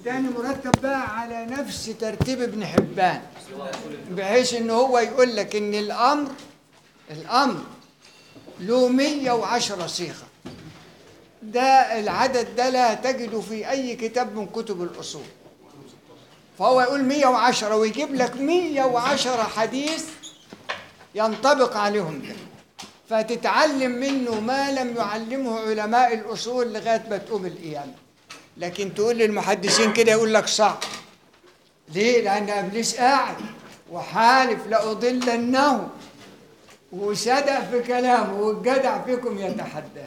والتاني مرتب بقى على نفس ترتيب ابن حبان بحيث ان هو يقول لك ان الامر الامر له 110 صيغه ده العدد ده لا تجده في اي كتاب من كتب الاصول فهو يقول 110 ويجيب لك 110 حديث ينطبق عليهم ده فتتعلم منه ما لم يعلمه علماء الاصول لغايه ما تقوم القيامه لكن تقول للمحدثين كده يقول لك صعب ليه؟ لأن إبليس قاعد وحالف لأضلنه وصدق في كلامه والجدع فيكم يتحدى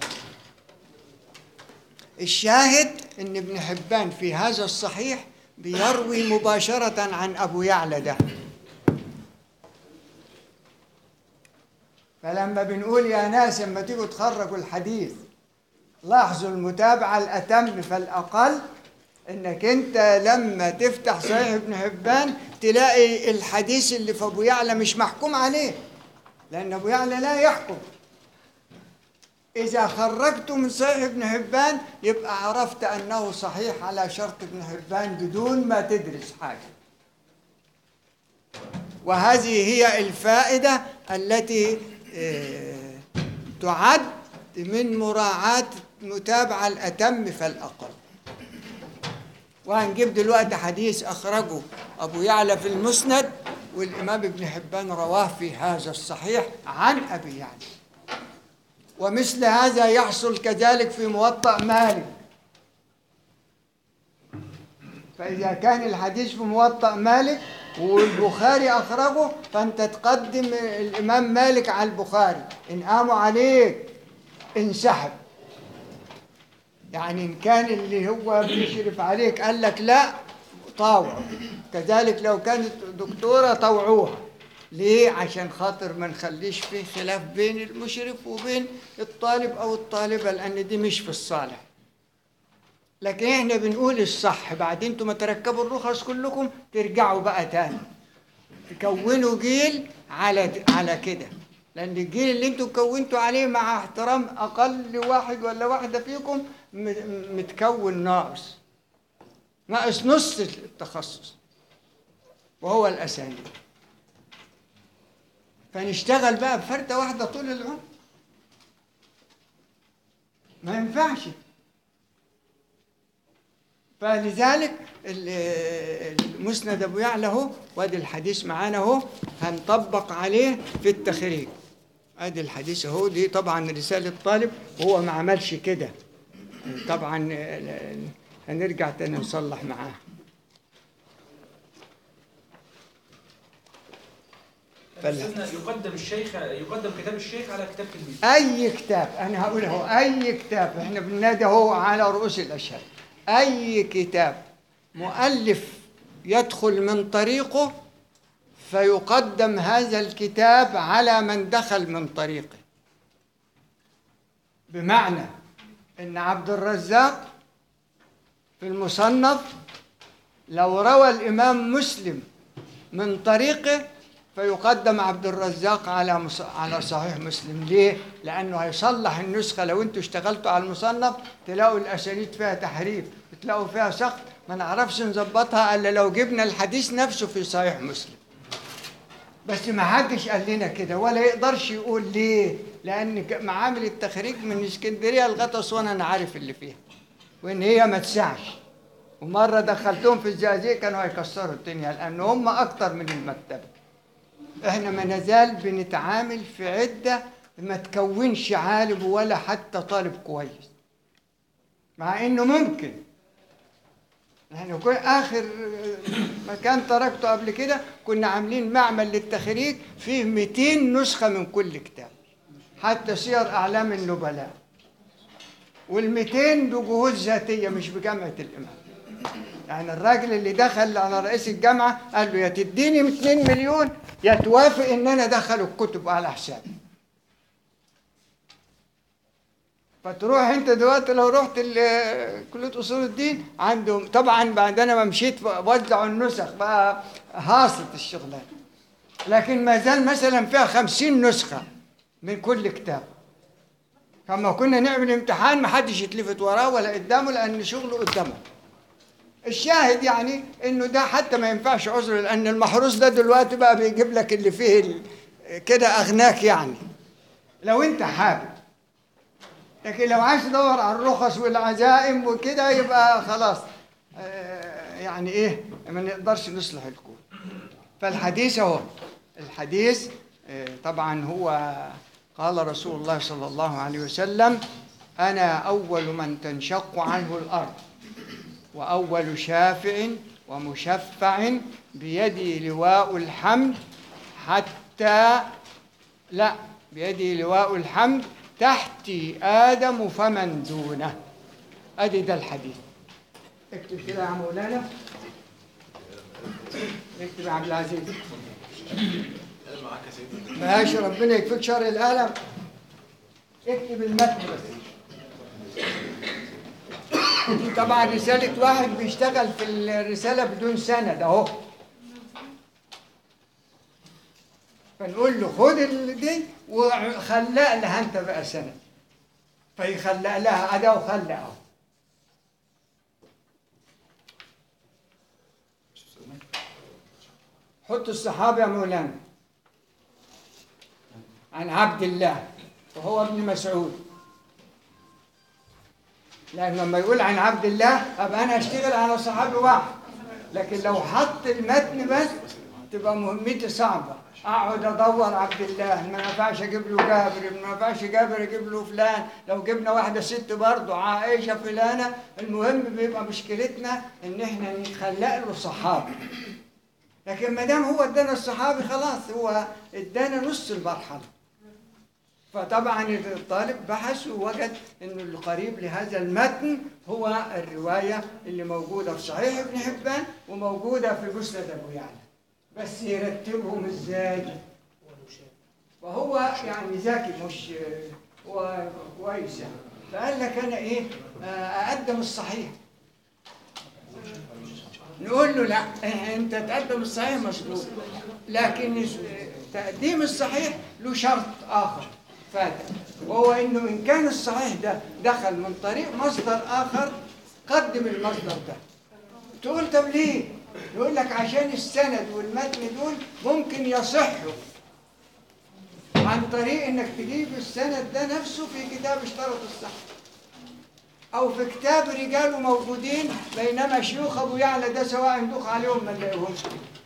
الشاهد ان ابن حبان في هذا الصحيح بيروي مباشرة عن أبو يعلى ده فلما بنقول يا ناس لما تيجوا تخرجوا الحديث لاحظوا المتابعة الأتم فالأقل إنك أنت لما تفتح صحيح ابن حبان تلاقي الحديث اللي في أبو يعلى مش محكوم عليه لأن أبو يعلى لا يحكم إذا خرجته من صحيح ابن حبان يبقى عرفت أنه صحيح على شرط ابن حبان بدون ما تدرس حاجة وهذه هي الفائدة التي آه، تعد من مراعاة متابعة الأتم فالأقل وهنجيب دلوقتي حديث أخرجه أبو يعلى في المسند والإمام ابن حبان رواه في هذا الصحيح عن أبي يعلى ومثل هذا يحصل كذلك في موطأ مالك فإذا كان الحديث في موطأ مالك والبخاري أخرجه فأنت تقدم الإمام مالك على البخاري إن قاموا عليك انسحب يعني إن كان اللي هو بيشرف عليك قال لك لا طاوعوا كذلك لو كانت دكتورة طوعوها ليه؟ عشان خاطر ما نخليش في خلاف بين المشرف وبين الطالب أو الطالبة لأن دي مش في الصالح لكن احنا بنقول الصح بعدين انتوا ما تركبوا الرخص كلكم ترجعوا بقى تاني تكونوا جيل على على كده لان الجيل اللي انتوا كونتوا عليه مع احترام اقل واحد ولا واحده فيكم م- متكون ناقص ناقص نص التخصص وهو الاسانيد فنشتغل بقى بفرده واحده طول العمر ما ينفعش فلذلك ال- المسند ابو يعلى اهو وادي الحديث معانا اهو هنطبق عليه في التخريج ادي الحديث اهو دي طبعا رساله طالب وهو ما عملش كده طبعا آه، هنرجع تاني نصلح معاه فال- أستاذنا يقدم الشيخ يقدم كتاب الشيخ على كتاب تلميذ اي كتاب انا هقول اهو اي كتاب احنا بننادي اهو على رؤوس الاشهاد اي كتاب مؤلف يدخل من طريقه فيقدم هذا الكتاب على من دخل من طريقه بمعنى ان عبد الرزاق في المصنف لو روى الامام مسلم من طريقه فيقدم عبد الرزاق على مص... على صحيح مسلم ليه؟ لأنه هيصلح النسخة لو أنتوا اشتغلتوا على المصنف تلاقوا الأسانيد فيها تحريف تلاقوا فيها سقط ما نعرفش نظبطها إلا لو جبنا الحديث نفسه في صحيح مسلم بس ما حدش قال لنا كده ولا يقدرش يقول ليه لأن ك- معامل التخريج من اسكندرية لغاية أسوان أنا عارف اللي فيها وإن هي ما تسعش ومرة دخلتهم في الزقازيق كانوا هيكسروا الدنيا لأن هم أكتر من المكتبة احنا ما نزال بنتعامل في عدة ما تكونش عالم ولا حتى طالب كويس مع انه ممكن احنا كل اخر مكان تركته قبل كده كنا عاملين معمل للتخريج فيه 200 نسخة من كل كتاب حتى سير اعلام النبلاء وال200 بجهود ذاتية مش بجامعة الامام يعني الراجل اللي دخل على رئيس الجامعة قال له يا تديني 2 مليون يا توافق ان انا ادخل الكتب على حسابي فتروح انت دلوقتي لو رحت ال- كلية اصول الدين عندهم طبعا بعد انا ما مشيت وزعوا النسخ بقى هاصت الشغلانه لكن ما زال مثلا فيها خمسين نسخة من كل كتاب فما كنا نعمل امتحان ما حدش يتلفت وراه ولا قدامه لان شغله قدامه الشاهد يعني انه ده حتى ما ينفعش عذر لان المحروس ده دلوقتي بقى بيجيب لك اللي فيه ال- كده اغناك يعني لو انت حابب لكن لو عايز تدور على الرخص والعزائم وكده يبقى خلاص آه، يعني ايه ما نقدرش نصلح الكون فالحديث اهو الحديث آه، طبعا هو قال رسول الله صلى الله عليه وسلم انا اول من تنشق عنه الارض واول شافع ومشفع بيدي لواء الحمد حتى لا بيدي لواء الحمد تحتي آدم فمن دونه أدي ده الحديث اكتب كده يا مولانا اكتب يا عبد العزيز ماشي ربنا يكفيك شر القلم اكتب المتن بس دي طبعا رسالة واحد بيشتغل في الرسالة بدون سند اهو فنقول له خد ال- دي وخلق لها انت بقى سند فيخلق لها اداه وخلق اهو حط الصحابة يا مولانا عن عبد الله وهو ابن مسعود لأن لما يقول عن عبد الله أبقى أنا أشتغل على صحابي واحد لكن لو حط المتن بس تبقى مهمتي صعبة أقعد أدور عبد الله ما ينفعش أجيب له جابر ما ينفعش جابر أجيب له فلان لو جبنا واحدة ست برضه عائشة فلانة المهم بيبقى مشكلتنا إن إحنا نخلق له صحابي لكن ما دام هو ادانا الصحابي خلاص هو ادانا نص المرحله فطبعا الطالب بحث ووجد انه القريب لهذا المتن هو الروايه اللي موجوده في صحيح ابن حبان وموجوده في مسند ابو يعلى بس يرتبهم ازاي وهو يعني ذكي مش هو كويس يعني فقال لك انا ايه آه، اقدم الصحيح نقول له لا إيه، انت تقدم الصحيح مظبوط لكن تقديم الصحيح له شرط اخر فاتح وهو انه ان كان الصحيح ده دخل من طريق مصدر اخر قدم المصدر ده تقول طب ليه يقول لك عشان السند والمتن دول ممكن يصحوا عن طريق انك تجيب السند ده نفسه في كتاب اشترط الصحه او في كتاب رجاله موجودين بينما شيوخ ابو يعلى ده سواء ندوخ عليهم ما نلاقيهمش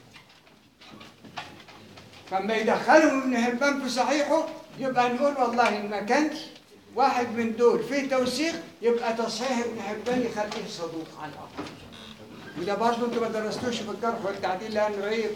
فما يدخلهم ابن حبان في صحيحه يبقى نقول والله ان ما كانش واحد من دول فيه توثيق يبقى تصحيح ابن حبان يخليه صدوق على الاقل وده برضه انتوا ما درستوش في الجرح والتعديل لانه عيب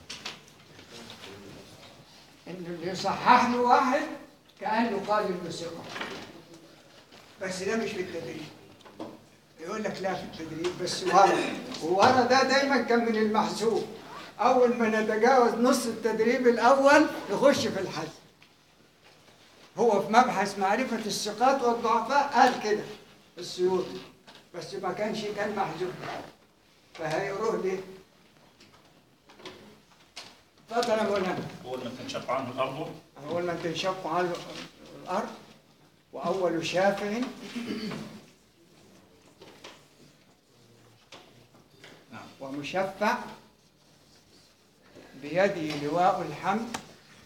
انه اللي يصحح له واحد كانه قال له ثقه بس ده مش في التدريب يقول لك لا في التدريب بس ورا وورا ده دايما كان من المحسوب اول ما نتجاوز نص التدريب الاول نخش في الحد هو في مبحث معرفة الثقات والضعفاء قال كده السيوطي بس ما كانش كان محذوف فهيقروه ليه؟ اتفضل يا مولانا أول ما تنشق عنه الأرض أول ما تنشق عنه الأرض وأول شافع نعم ومشفع بيده لواء الحمد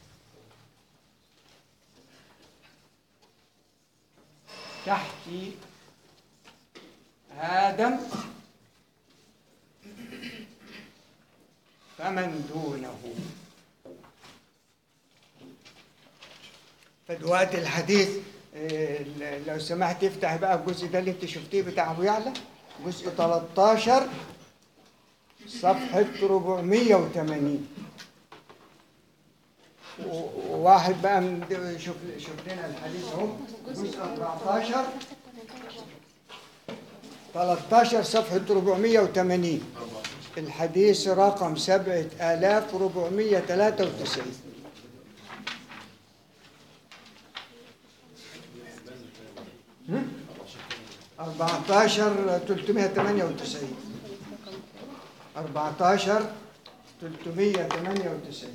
تحت آدم فمن دونه فدلوقتي الحديث آه، لو سمحت افتح بقى الجزء ده اللي انت شفتيه بتاع ابو يعلى جزء 13 صفحة 480 و- وواحد بقى من دو- شوف شوف لنا الحديث اهو جزء 14 13 صفحة 480 الحديث رقم 7493 14 398 14 398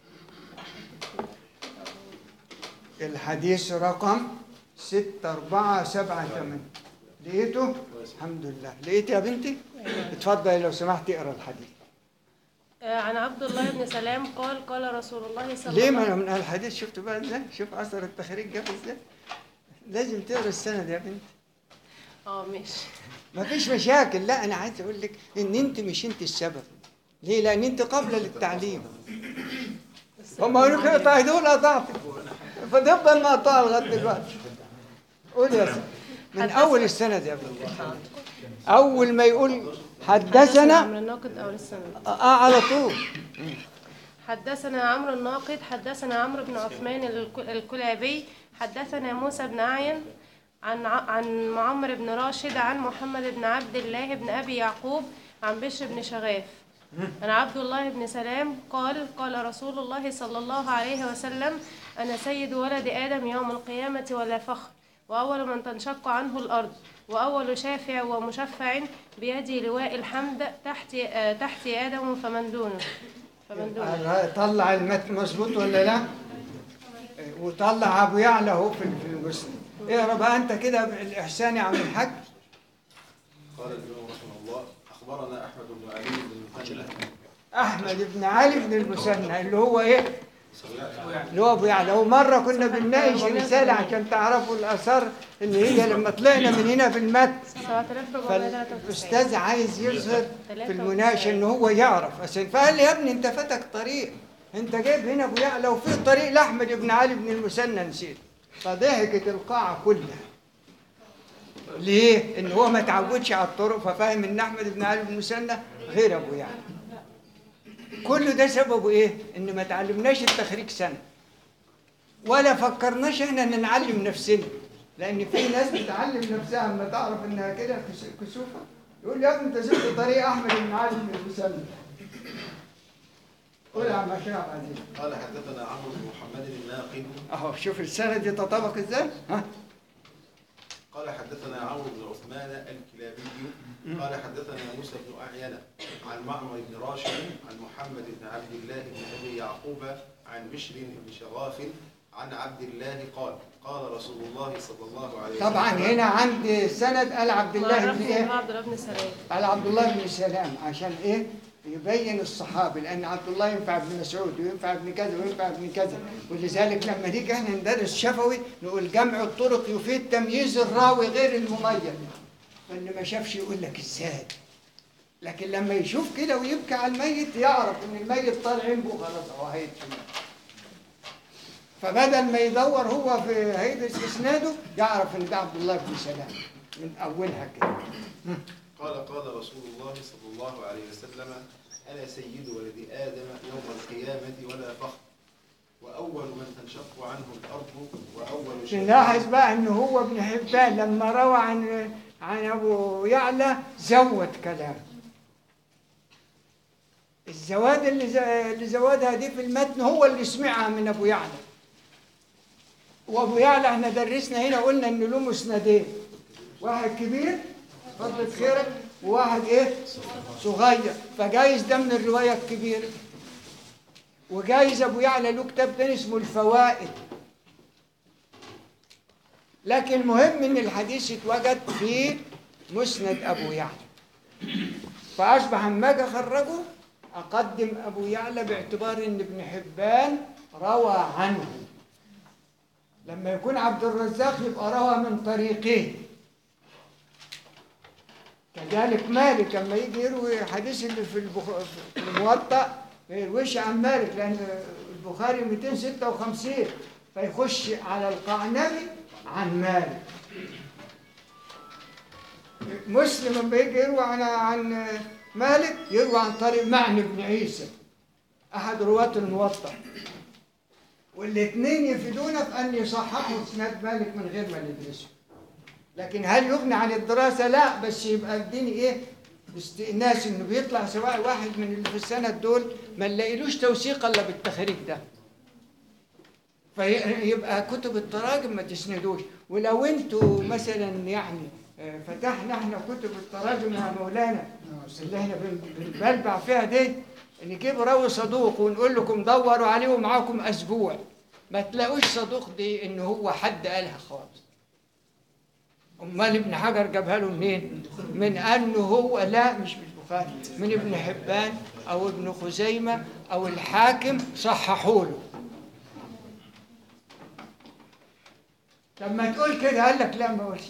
الحديث رقم 6478 لقيته؟ الحمد لله لقيت يا بنتي؟ اتفضلي لو سمحت اقرا الحديث آه، عن عبد الله بن سلام قال قال رسول الله صلى ليه الله ما أنا من الحديث شفتوا بقى ازاي شوف اثر التخريج جاب ازاي لازم تقرا السند يا بنت اه ماشي ما فيش مشاكل لا انا عايز اقول لك ان انت مش انت السبب ليه لان انت قابله للتعليم هم قالوا لك اقطعي دول قطعتك فتفضل مقطوعه لغايه دلوقتي قول يا سيدي من حدثنا- اول السند يا بنت اول ما يقول حدثنا عمرو الناقد او لسه اه على طول حدثنا عمرو الناقد حدثنا عمرو بن عثمان الك- الكلابي حدثنا موسى بن أعين عن ع- عن معمر بن راشد عن محمد بن عبد الله بن أبي يعقوب عن بشر بن شغاف عن عبد الله بن سلام قال قال رسول الله صلى الله عليه وسلم أنا سيد ولد آدم يوم القيامة ولا فخر وأول من تنشق عنه الأرض وأول شافع ومشفع بيدي لواء الحمد تحت آه، تحت آدم فمن دونه فمن دونه طلع المتن مظبوط ولا لا وطلع ابو يعلى اهو في في المسلم اقرا بقى انت كده بالاحسان يا عم الحاج قال الإمام رحمه الله أخبرنا أحمد بن علي بن المثنى احمد بن علي بن المثنى اللي هو ايه سويعة اللي هو ابو يعلى ومره كنا بنناقش رساله عشان تعرفوا الاثار ان هي لما طلعنا من هنا في المتن 7493 فالاستاذ عايز يظهر في المناقشه ان هو يعرف عشان فقال لي يا ابني انت فاتك طريق انت جايب هنا ابو يعلى وفي طريق لاحمد بن علي بن المثنى نسيت فضحكت القاعه كلها ليه؟ ان هو ما تعودش على الطرق ففاهم ان احمد بن علي بن المثنى غير ابو يعلى كل ده سببه ايه؟ ان ما تعلمناش التخريج سنه ولا فكرناش احنا ان نعلم نفسنا لان في ناس بتعلم نفسها اما تعرف انها كده كس- كسوفه يقول يا ابني انت سبت طريق احمد بن علي بن المثنى قول يا عم هشام عبد العزيز قال حدثنا عمرو بن محمد الناقد اهو شوف السند يتطابق ازاي ها قال حدثنا عمرو بن عثمان الكلابي قال حدثنا موسى بن أعين عن معمر بن راشد عن محمد بن عبد الله بن أبي يعقوب عن بشر بن شغاف عن عبد الله قال قال رسول الله صلى الله عليه وسلم طبعا هنا عندي سند قال عبد الله بن معرفني ايه عبد الله بن سلام على عبد الله بن سلام عشان ايه يبين الصحابي لان عبد الله ينفع ابن مسعود وينفع ابن كذا وينفع ابن كذا ولذلك لما نيجي احنا ندرس شفوي نقول جمع الطرق يفيد تمييز الراوي غير المميز فاللي ما شافش يقول لك ازاي لكن لما يشوف كده ويبكي على الميت يعرف ان الميت طالع ينبو خلاص هو هيدفن فبدل ما يدور هو في هيدرس اسناده يعرف ان ده عبد الله بن سلام من اولها كده قال قال رسول الله صلى الله عليه وسلم أنا سيد ولد آدم يوم القيامة ولا فخر وأول من تنشق عنه الأرض وأول شيء نلاحظ بقى ان هو ابن حبان لما روى عن عن ابو يعلى زود كلام الزواد اللي ز- اللي زودها دي في المتن هو اللي سمعها من ابو يعلى وابو يعلى احنا درسنا هنا قلنا ان له مسندين واحد كبير فضلة خيرك وواحد ايه صغير فجايز ده من الروايه الكبيره وجايز ابو يعلى له كتاب تاني اسمه الفوائد لكن المهم ان الحديث اتوجد في مسند ابو يعلى فاصبح اما اجي اخرجه اقدم ابو يعلى باعتبار ان ابن حبان روى عنه لما يكون عبد الرزاق يبقى روى من طريقين كذلك مالك لما يجي يروي حديث اللي في البخ- في الموطأ ما يرويش عن مالك لأن البخاري 256 فيخش على القعنبي عن مالك مسلم لما يجي يروي عن عن مالك يروي عن طريق معني بن عيسى أحد رواة الموطأ والاثنين يفيدونا في أن يصححوا إسناد مالك من غير ما ندرسه لكن هل يغني عن الدراسة؟ لا بس يبقى الدين إيه؟ استئناس إنه بيطلع سواء واحد من اللي في السند دول ما نلاقيلوش توثيق إلا بالتخريج ده. فيبقى كتب التراجم ما تسندوش ولو انتوا مثلا يعني آه، فتحنا احنا كتب التراجم يا مولانا اللي احنا بن- بنبلبع فيها دي نجيب راوي صدوق ونقول لكم دوروا عليه ومعاكم اسبوع ما تلاقوش صدوق دي ان هو حد قالها خالص امال ابن حجر جابها له منين؟ من انه هو لا مش من فمن ابن حبان او ابن خزيمه او الحاكم صححوا له لما تقول كده قال لك لا ما قلتش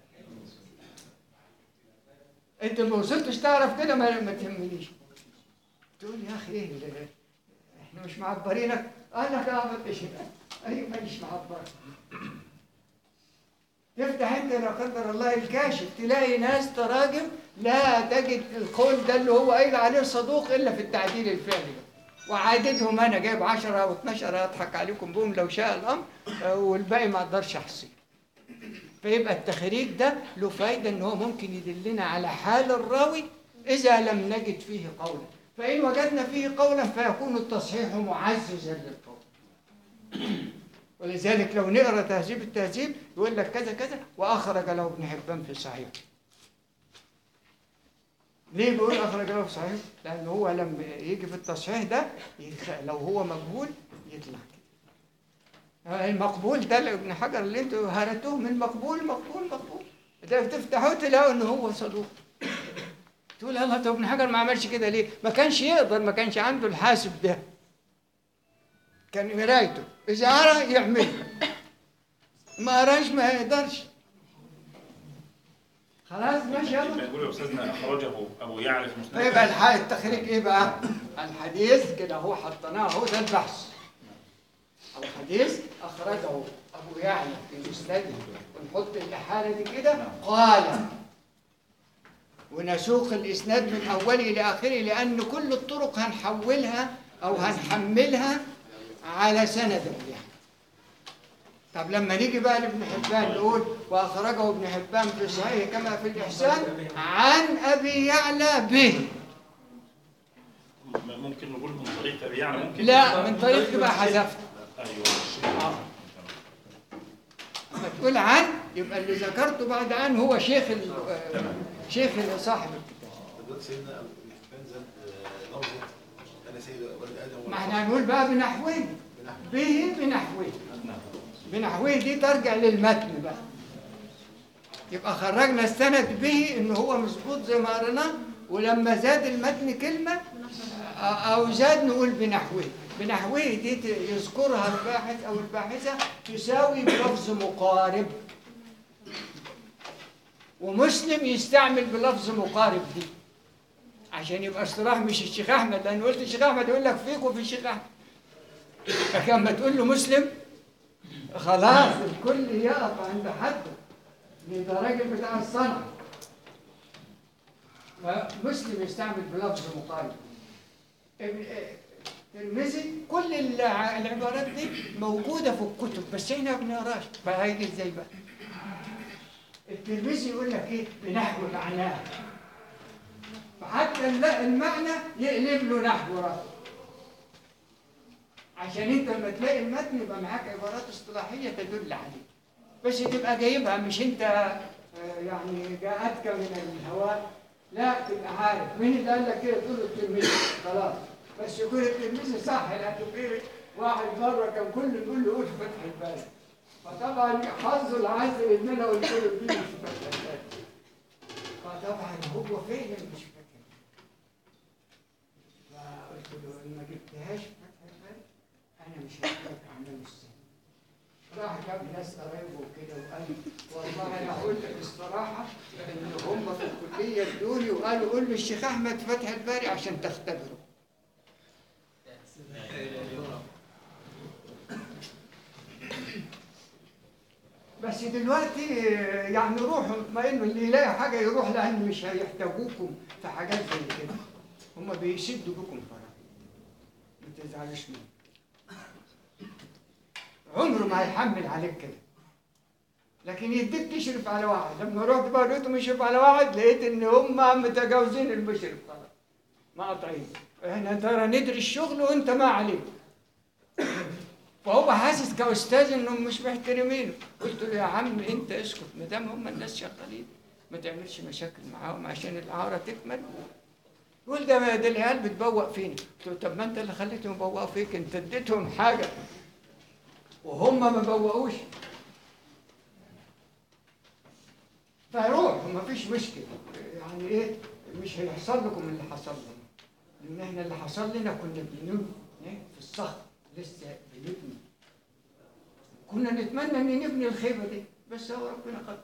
انت ما وصلتش تعرف كده ما, ما تهمنيش تقول يا اخي ايه ده؟ احنا مش معبرينك قال لك اه ما تقش ايوه ماليش معبر تفتح انت لا قدر الله الكاشف تلاقي ناس تراجم لا تجد القول ده اللي هو قايل عليه صدوق الا في التعديل الفعلي ده. وعادتهم انا جايب 10 او 12 اضحك عليكم بهم لو شاء الامر آه، والباقي ما اقدرش احصيه فيبقى التخريج ده له فايده ان هو ممكن يدلنا على حال الراوي اذا لم نجد فيه قولا فان وجدنا فيه قولا فيكون التصحيح معززا للقول ولذلك لو نقرا تهذيب التهذيب يقول لك كذا كذا واخرج له ابن حبان في صحيح ليه بيقول اخرج له في صحيح؟ لان هو لما يجي في التصحيح ده يخ- لو هو مقبول يطلع كده المقبول ده لابن حجر اللي انتوا هرتوه من مقبول مقبول مقبول ده تفتحوه تلاقوا ان هو صدوق تقول الله طب ابن حجر ما عملش كده ليه؟ ما كانش يقدر ما كانش عنده الحاسب ده كان قرايته اذا قرا يعمل ما قراش ما يقدرش خلاص ماشي يلا يقول يا استاذنا اخرجه ابو يعلى في مسند فيبقى الح- التخريج ايه بقى؟ الحديث كده هو حطيناه اهو ده البحث. الحديث اخرجه ابو يعلى في مسنده ونحط الاحاله دي كده قال ونسوق الاسناد من اوله الى اخره لان كل الطرق هنحولها او هنحملها على سند يعني. طب لما نيجي بقى لابن حبان نقول واخرجه ابن حبان في صحيح كما في الاحسان عن ابي يعلى به ممكن نقول من طريق ابي يعلى ممكن لا من طريق بقى حذفت ايوه لما تقول عن يبقى اللي ذكرته بعد عن هو شيخ ال- آه، شيخ صاحب الكتاب دلوقتي سيدنا ابن حبان زاد آه، لفظه انا سيد ولد ادم ما احنا هنقول بقى بنحوه بنحو به بنحوه بنحوه دي ترجع للمتن بقى يبقى خرجنا السند به ان هو مظبوط زي ما قريناه ولما زاد المتن كلمه آه، او زاد نقول بنحوه بنحوه دي ت- يذكرها الباحث او الباحثه تساوي بلفظ مقارب ومسلم يستعمل بلفظ مقارب دي عشان يبقى اصطلاح مش الشيخ احمد لان قلت الشيخ احمد يقول لك فيك وفي الشيخ احمد لكن لما تقول له مسلم خلاص الكل يقف عند حده ده راجل بتاع الصنعه فمسلم يستعمل بلفظ مقارب ابن- الترمذي كل الع- العبارات دي موجوده في الكتب بس احنا ما بنقراش بقى هيجي ازاي بقى الترمذي يقول لك ايه بنحو معناه فحتى الل- المعنى يقلب له نحو راسه عشان انت لما تلاقي المتن يبقى معاك عبارات اصطلاحيه تدل عليه بس تبقى جايبها مش انت آه، يعني جاءتك من الهواء لا تبقى عارف مين اللي قال لك كده تقول له الترمذي خلاص بس يكون الترمذي صح لانه في واحد مره كان كل يقول له قول فتح الباري فطبعا حظه العسل ان انا قلت له دي مش فتح الباري فطبعا هو فعلا مش فاكر فقلت له ان ما جبتهاش فتح الباري انا مش هحكي اعمال السنه راح جاب ناس قرايبه وكده وقال والله انا اقول لك الصراحه ان هم في الكليه ادوني وقالوا قول للشيخ احمد فتح الباري عشان تختبره بس دلوقتي يعني روحوا ما انه اللي يلاقي حاجه يروح لان مش هيحتاجوكم في حاجات زي كده هم بيشدوا بكم فرح ما تزعلوش منهم عمره ما هيحمل عليك كده لكن يديك تشرف على واحد لما رحت بقى لقيتهم يشرف على واحد لقيت ان هم متجاوزين المشرف خلاص مقاطعين احنا ترى ندري الشغل وانت ما عليك فهو حاسس كاستاذ انهم مش محترمينه قلت له يا عم انت اسكت ما دام هم الناس شغالين ما تعملش مشاكل معاهم عشان الاعاره تكمل يقول ده ده العيال بتبوق فينا قلت له طب ما انت اللي خليتهم يبوقوا فيك انت اديتهم حاجه وهم ما بوقوش فروح وما فيش مشكله يعني ايه مش هيحصل لكم اللي حصل لنا لان احنا اللي حصل لنا كنا بنبني إيه؟ في الصخر لسه بنبني كنا نتمنى ان نبني الخيبه دي بس هو ربنا قدر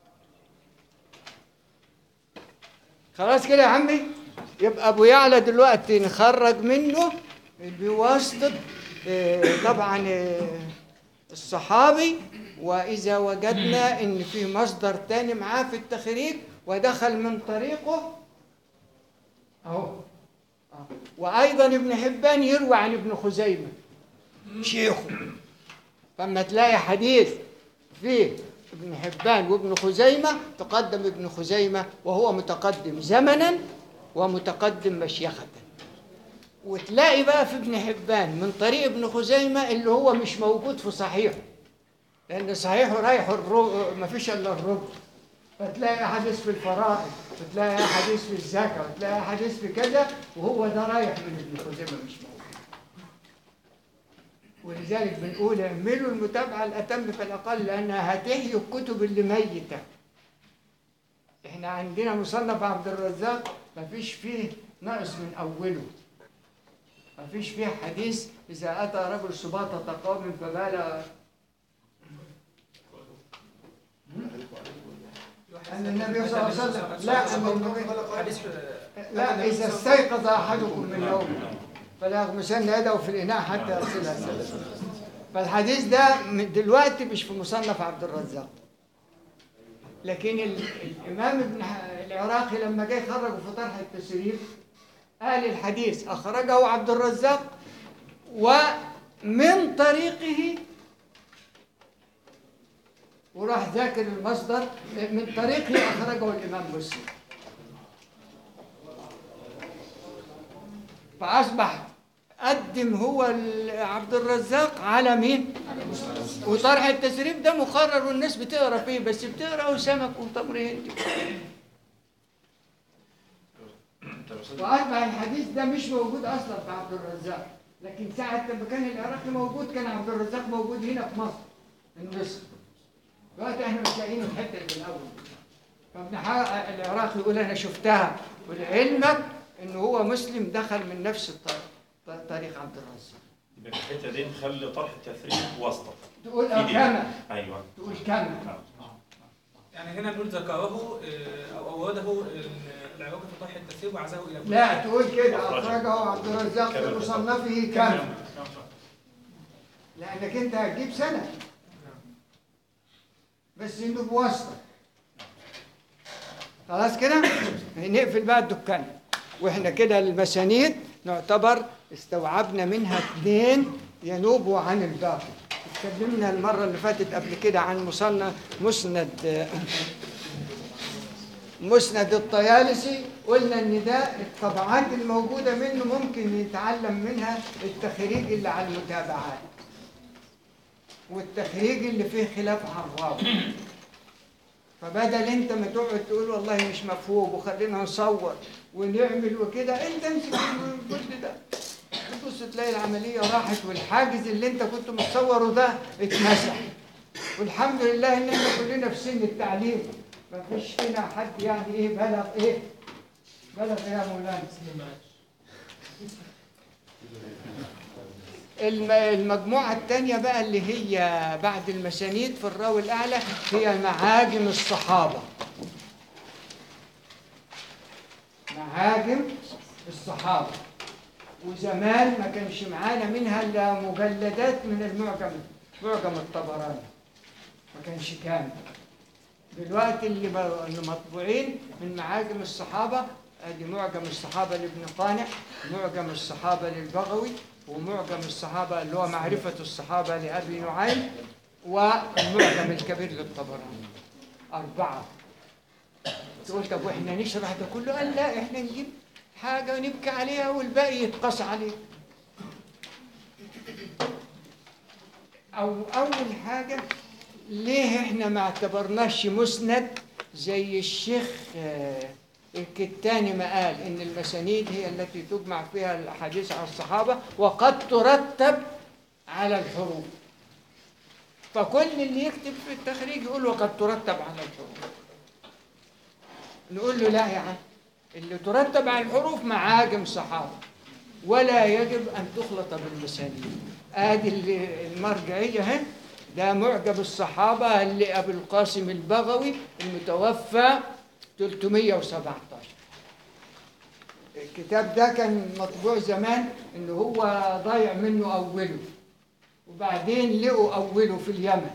خلاص كده يا عمي يبقى ابو يعلى دلوقتي نخرج منه بواسطه آه، طبعا آه، الصحابي واذا وجدنا ان في مصدر تاني معاه في التخريج ودخل من طريقه اهو آه. وايضا ابن حبان يروي عن ابن خزيمه شيخه فما تلاقي حديث فيه ابن حبان وابن خزيمة تقدم ابن خزيمة وهو متقدم زمنا ومتقدم مشيخة وتلاقي بقى في ابن حبان من طريق ابن خزيمة اللي هو مش موجود في صحيحه لأن صحيحه رايح الربع ما فيش إلا الربع فتلاقي حديث في الفرائض وتلاقي حديث في الزكاة وتلاقي حديث في كذا وهو ده رايح من ابن خزيمة مش موجود ولذلك بنقول اعملوا المتابعة الأتم في الأقل لأنها هتحيي الكتب اللي ميتة احنا عندنا مصنف عبد الرزاق مفيش فيه ناقص من أوله مفيش فيه حديث إذا أتى رجل سباطة قوم فبال أن النبي صلى الله عليه وسلم لا أن النبي حديث لا إذا استيقظ أحدكم من نومه فلا يغمسن يده في الإناء حتى يغسلها ثلاثة فالحديث ده من دلوقتي مش في مصنف عبد الرزاق لكن ال- الإمام ابن ح- العراقي لما جه يخرجه في طرح التسريف قال الحديث أخرجه عبد الرزاق ومن طريقه وراح ذاكر المصدر من طريقه أخرجه الإمام مسلم فأصبح قدم هو ال- عبد الرزاق على مين؟ وطرح التسريب ده مقرر والناس بتقرا فيه بس بتقرا وسمك وتمر هندي طب يا أستاذ، واصبح الحديث ده مش موجود اصلا في عبد الرزاق لكن ساعة لما كان العراقي موجود كان عبد الرزاق موجود هنا في مصر النصر دلوقتي احنا مش لاقيين الحته اللي في الاول فابن ح- العراقي يقول انا شفتها ولعلمك ان هو مسلم دخل من نفس الطريق طريق عبد الرزاق يبقى في الحته دي نخلي طرح التثريب واسطه تقول في اه دي. كما ايوه تقول كما يعني هنا نقول ذكره آه، او اوده ال- العراقي في طرح التفسير وعزاه الى لا تقول كده أخرجه. اخرجه عبد الرزاق في كما مصنفه كما لانك انت هتجيب سنه بس انه بواسطه خلاص كده نقفل بقى الدكان واحنا كده المسانيد نعتبر استوعبنا منها اثنين ينوبوا عن الباقي اتكلمنا المره اللي فاتت قبل كده عن مصنف مسند مسند الطيالسي قلنا ان ده الطبعات الموجوده منه ممكن يتعلم منها التخريج اللي على المتابعات والتخريج اللي فيه خلاف عراض فبدل انت ما تقعد تقول والله مش مفهوم وخلينا نصور ونعمل وكده انت امسك الجزء ده تبص تلاقي العمليه راحت والحاجز اللي انت كنت متصوره ده اتمسح والحمد لله ان احنا كلنا في سن التعليم ما فيش فينا حد يعني ايه بلغ ايه بلغ يا مولانا الم- المجموعة الثانية بقى اللي هي بعد المسانيد في الراوي الأعلى هي معاجم الصحابة معاجم الصحابة وزمان ما كانش معانا منها إلا مجلدات من المعجم معجم الطبراني ما كانش كامل دلوقتي اللي ب- اللي مطبوعين من معاجم الصحابة ادي معجم الصحابة لابن قانع معجم الصحابة للبغوي ومعجم الصحابة اللي هو معرفة الصحابة لأبي نعيم والمعجم الكبير للطبراني أربعة تقول طب واحنا نشرح ده كله قال لا احنا نجيب حاجة نبكي عليها والباقي يتقص عليه أو أول حاجة ليه احنا ما اعتبرناش مسند زي الشيخ آه، الكتاني ما قال ان المسانيد هي التي تجمع فيها الاحاديث عن الصحابه وقد ترتب على الحروف فكل اللي يكتب في التخريج يقول وقد ترتب على الحروف نقول له لا يا عم اللي ترتب على الحروف معاجم صحابة ولا يجب أن تخلط بالمسانيد آدي اللي- المرجعية هنا ده معجب الصحابة اللي أبو القاسم البغوي المتوفى 317 الكتاب ده كان مطبوع زمان إن هو ضايع منه أوله وبعدين لقوا أوله في اليمن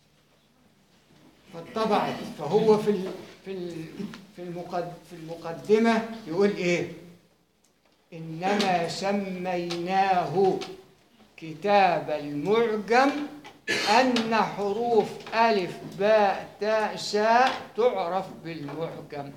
فاتطبعت فهو في ال في ال في المقد في المقدمة يقول إيه؟ إنما سميناه كتاب المعجم أن حروف ألف باء تاء ساء تعرف بالمعجم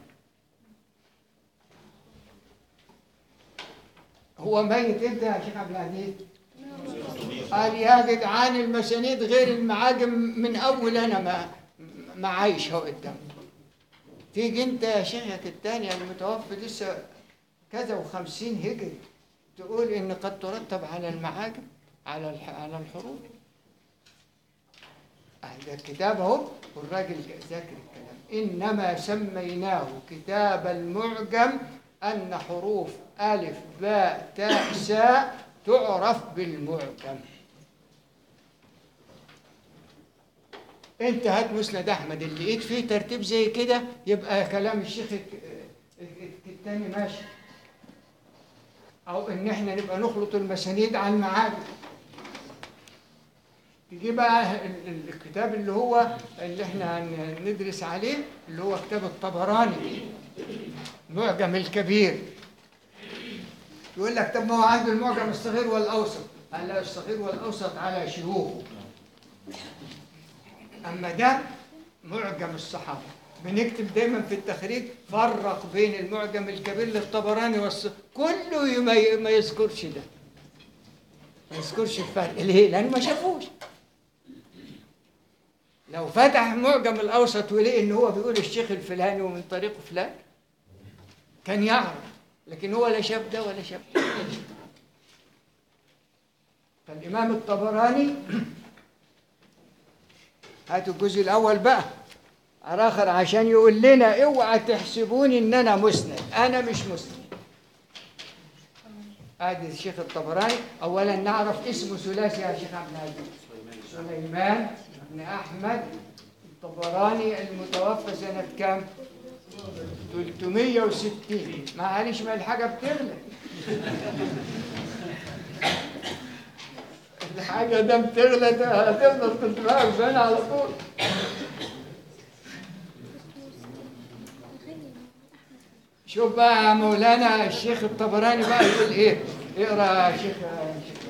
هو ميت امتى يا شيخ عبد العزيز؟ قال يا جدعان المسانيد غير المعاجم من اول انا ما ما عايش اهو قدام تيجي انت يا شيخك الثاني المتوفي لسه كذا وخمسين هجري تقول ان قد ترتب على المعاجم على الح- على الحروف أهل الكتاب اهو والراجل ذاكر الكلام انما سميناه كتاب المعجم ان حروف الف باء تاء ساء تعرف بالمعجم انت هات مسند احمد اللي لقيت فيه ترتيب زي كده يبقى كلام الشيخ الك- التاني ماشي او ان احنا نبقى نخلط المسانيد على المعاجم تجي بقى ال- ال- الكتاب اللي هو اللي احنا هن- ندرس عليه اللي هو كتاب الطبراني المعجم الكبير يقول لك طب ما هو عنده المعجم الصغير والاوسط قال لا الصغير والاوسط على شيوخه اما ده معجم الصحابه بنكتب دايما في التخريج فرق بين المعجم الكبير للطبراني والص كله يما- ما يذكرش ده ما يذكرش الفرق ليه؟ لانه ما شافوش لو فتح معجم الاوسط ولقي ان هو بيقول الشيخ الفلاني ومن طريقه فلان كان يعرف لكن هو لا شاف ده ولا شاف ده فالامام الطبراني هاتوا الجزء الاول بقى اخر عشان يقول لنا اوعى تحسبوني ان انا مسند انا مش مسند ادي الشيخ الطبراني اولا نعرف اسمه ثلاثي يا شيخ عبد العزيز سليمان بن احمد الطبراني المتوفى سنه كام 360 معلش ما الحاجه بتغلى الحاجه ده بتغلى ده هتفضل 340 على طول شوف بقى يا مولانا الشيخ الطبراني بقى يقول ايه اقرا يا شيخ يا شيخ.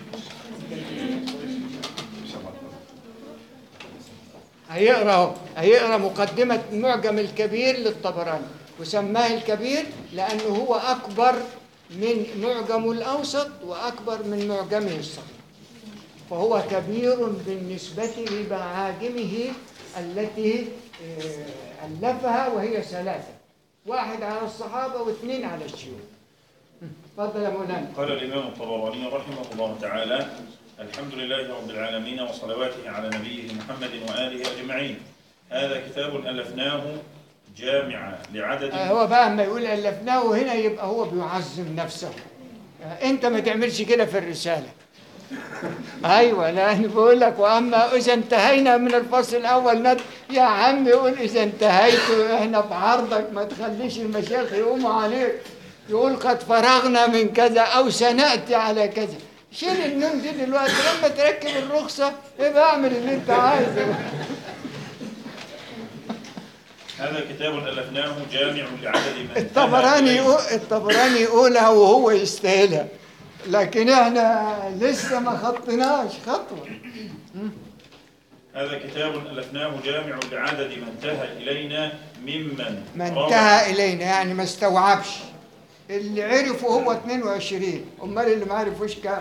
هيقرا اهو هيقرا مقدمة المعجم الكبير للطبراني وسماه الكبير لأنه هو أكبر من معجمه الأوسط وأكبر من معجمه الصغير فهو كبير بالنسبة لمعاجمه التي آه، ألفها وهي ثلاثة واحد على الصحابة واثنين على الشيوخ تفضل يا مولانا قال الإمام الطبراني رحمه الله تعالى الحمد لله رب العالمين وصلواته على نبيه محمد وآله أجمعين هذا كتاب ألفناه جامعا لعدد آه، هو بقى اما يقول ألفناه هنا يبقى هو بيعظم نفسه آه، أنت ما تعملش كده في الرسالة أيوة لأن بقول لك وأما إذا انتهينا من الفصل الأول ند يا عم يقول إذا انتهيت إحنا في عرضك ما تخليش المشايخ يقوموا عليك يقول قد فرغنا من كذا أو سنأتي على كذا شيل النون دي دلوقتي لما تركب الرخصة يبقى اعمل اللي أنت عايزه هذا كتاب ألفناه جامع لعدد من انتهى الطبراني إليه. يقول الطبراني يقولها وهو يستاهلها لكن احنا لسه ما خطيناش خطوه هذا كتاب ألفناه جامع لعدد ما انتهى إلينا ممن ما روى- انتهى الينا يعني ما استوعبش اللي عرفه هو 22 امال اللي ما عرفوش كام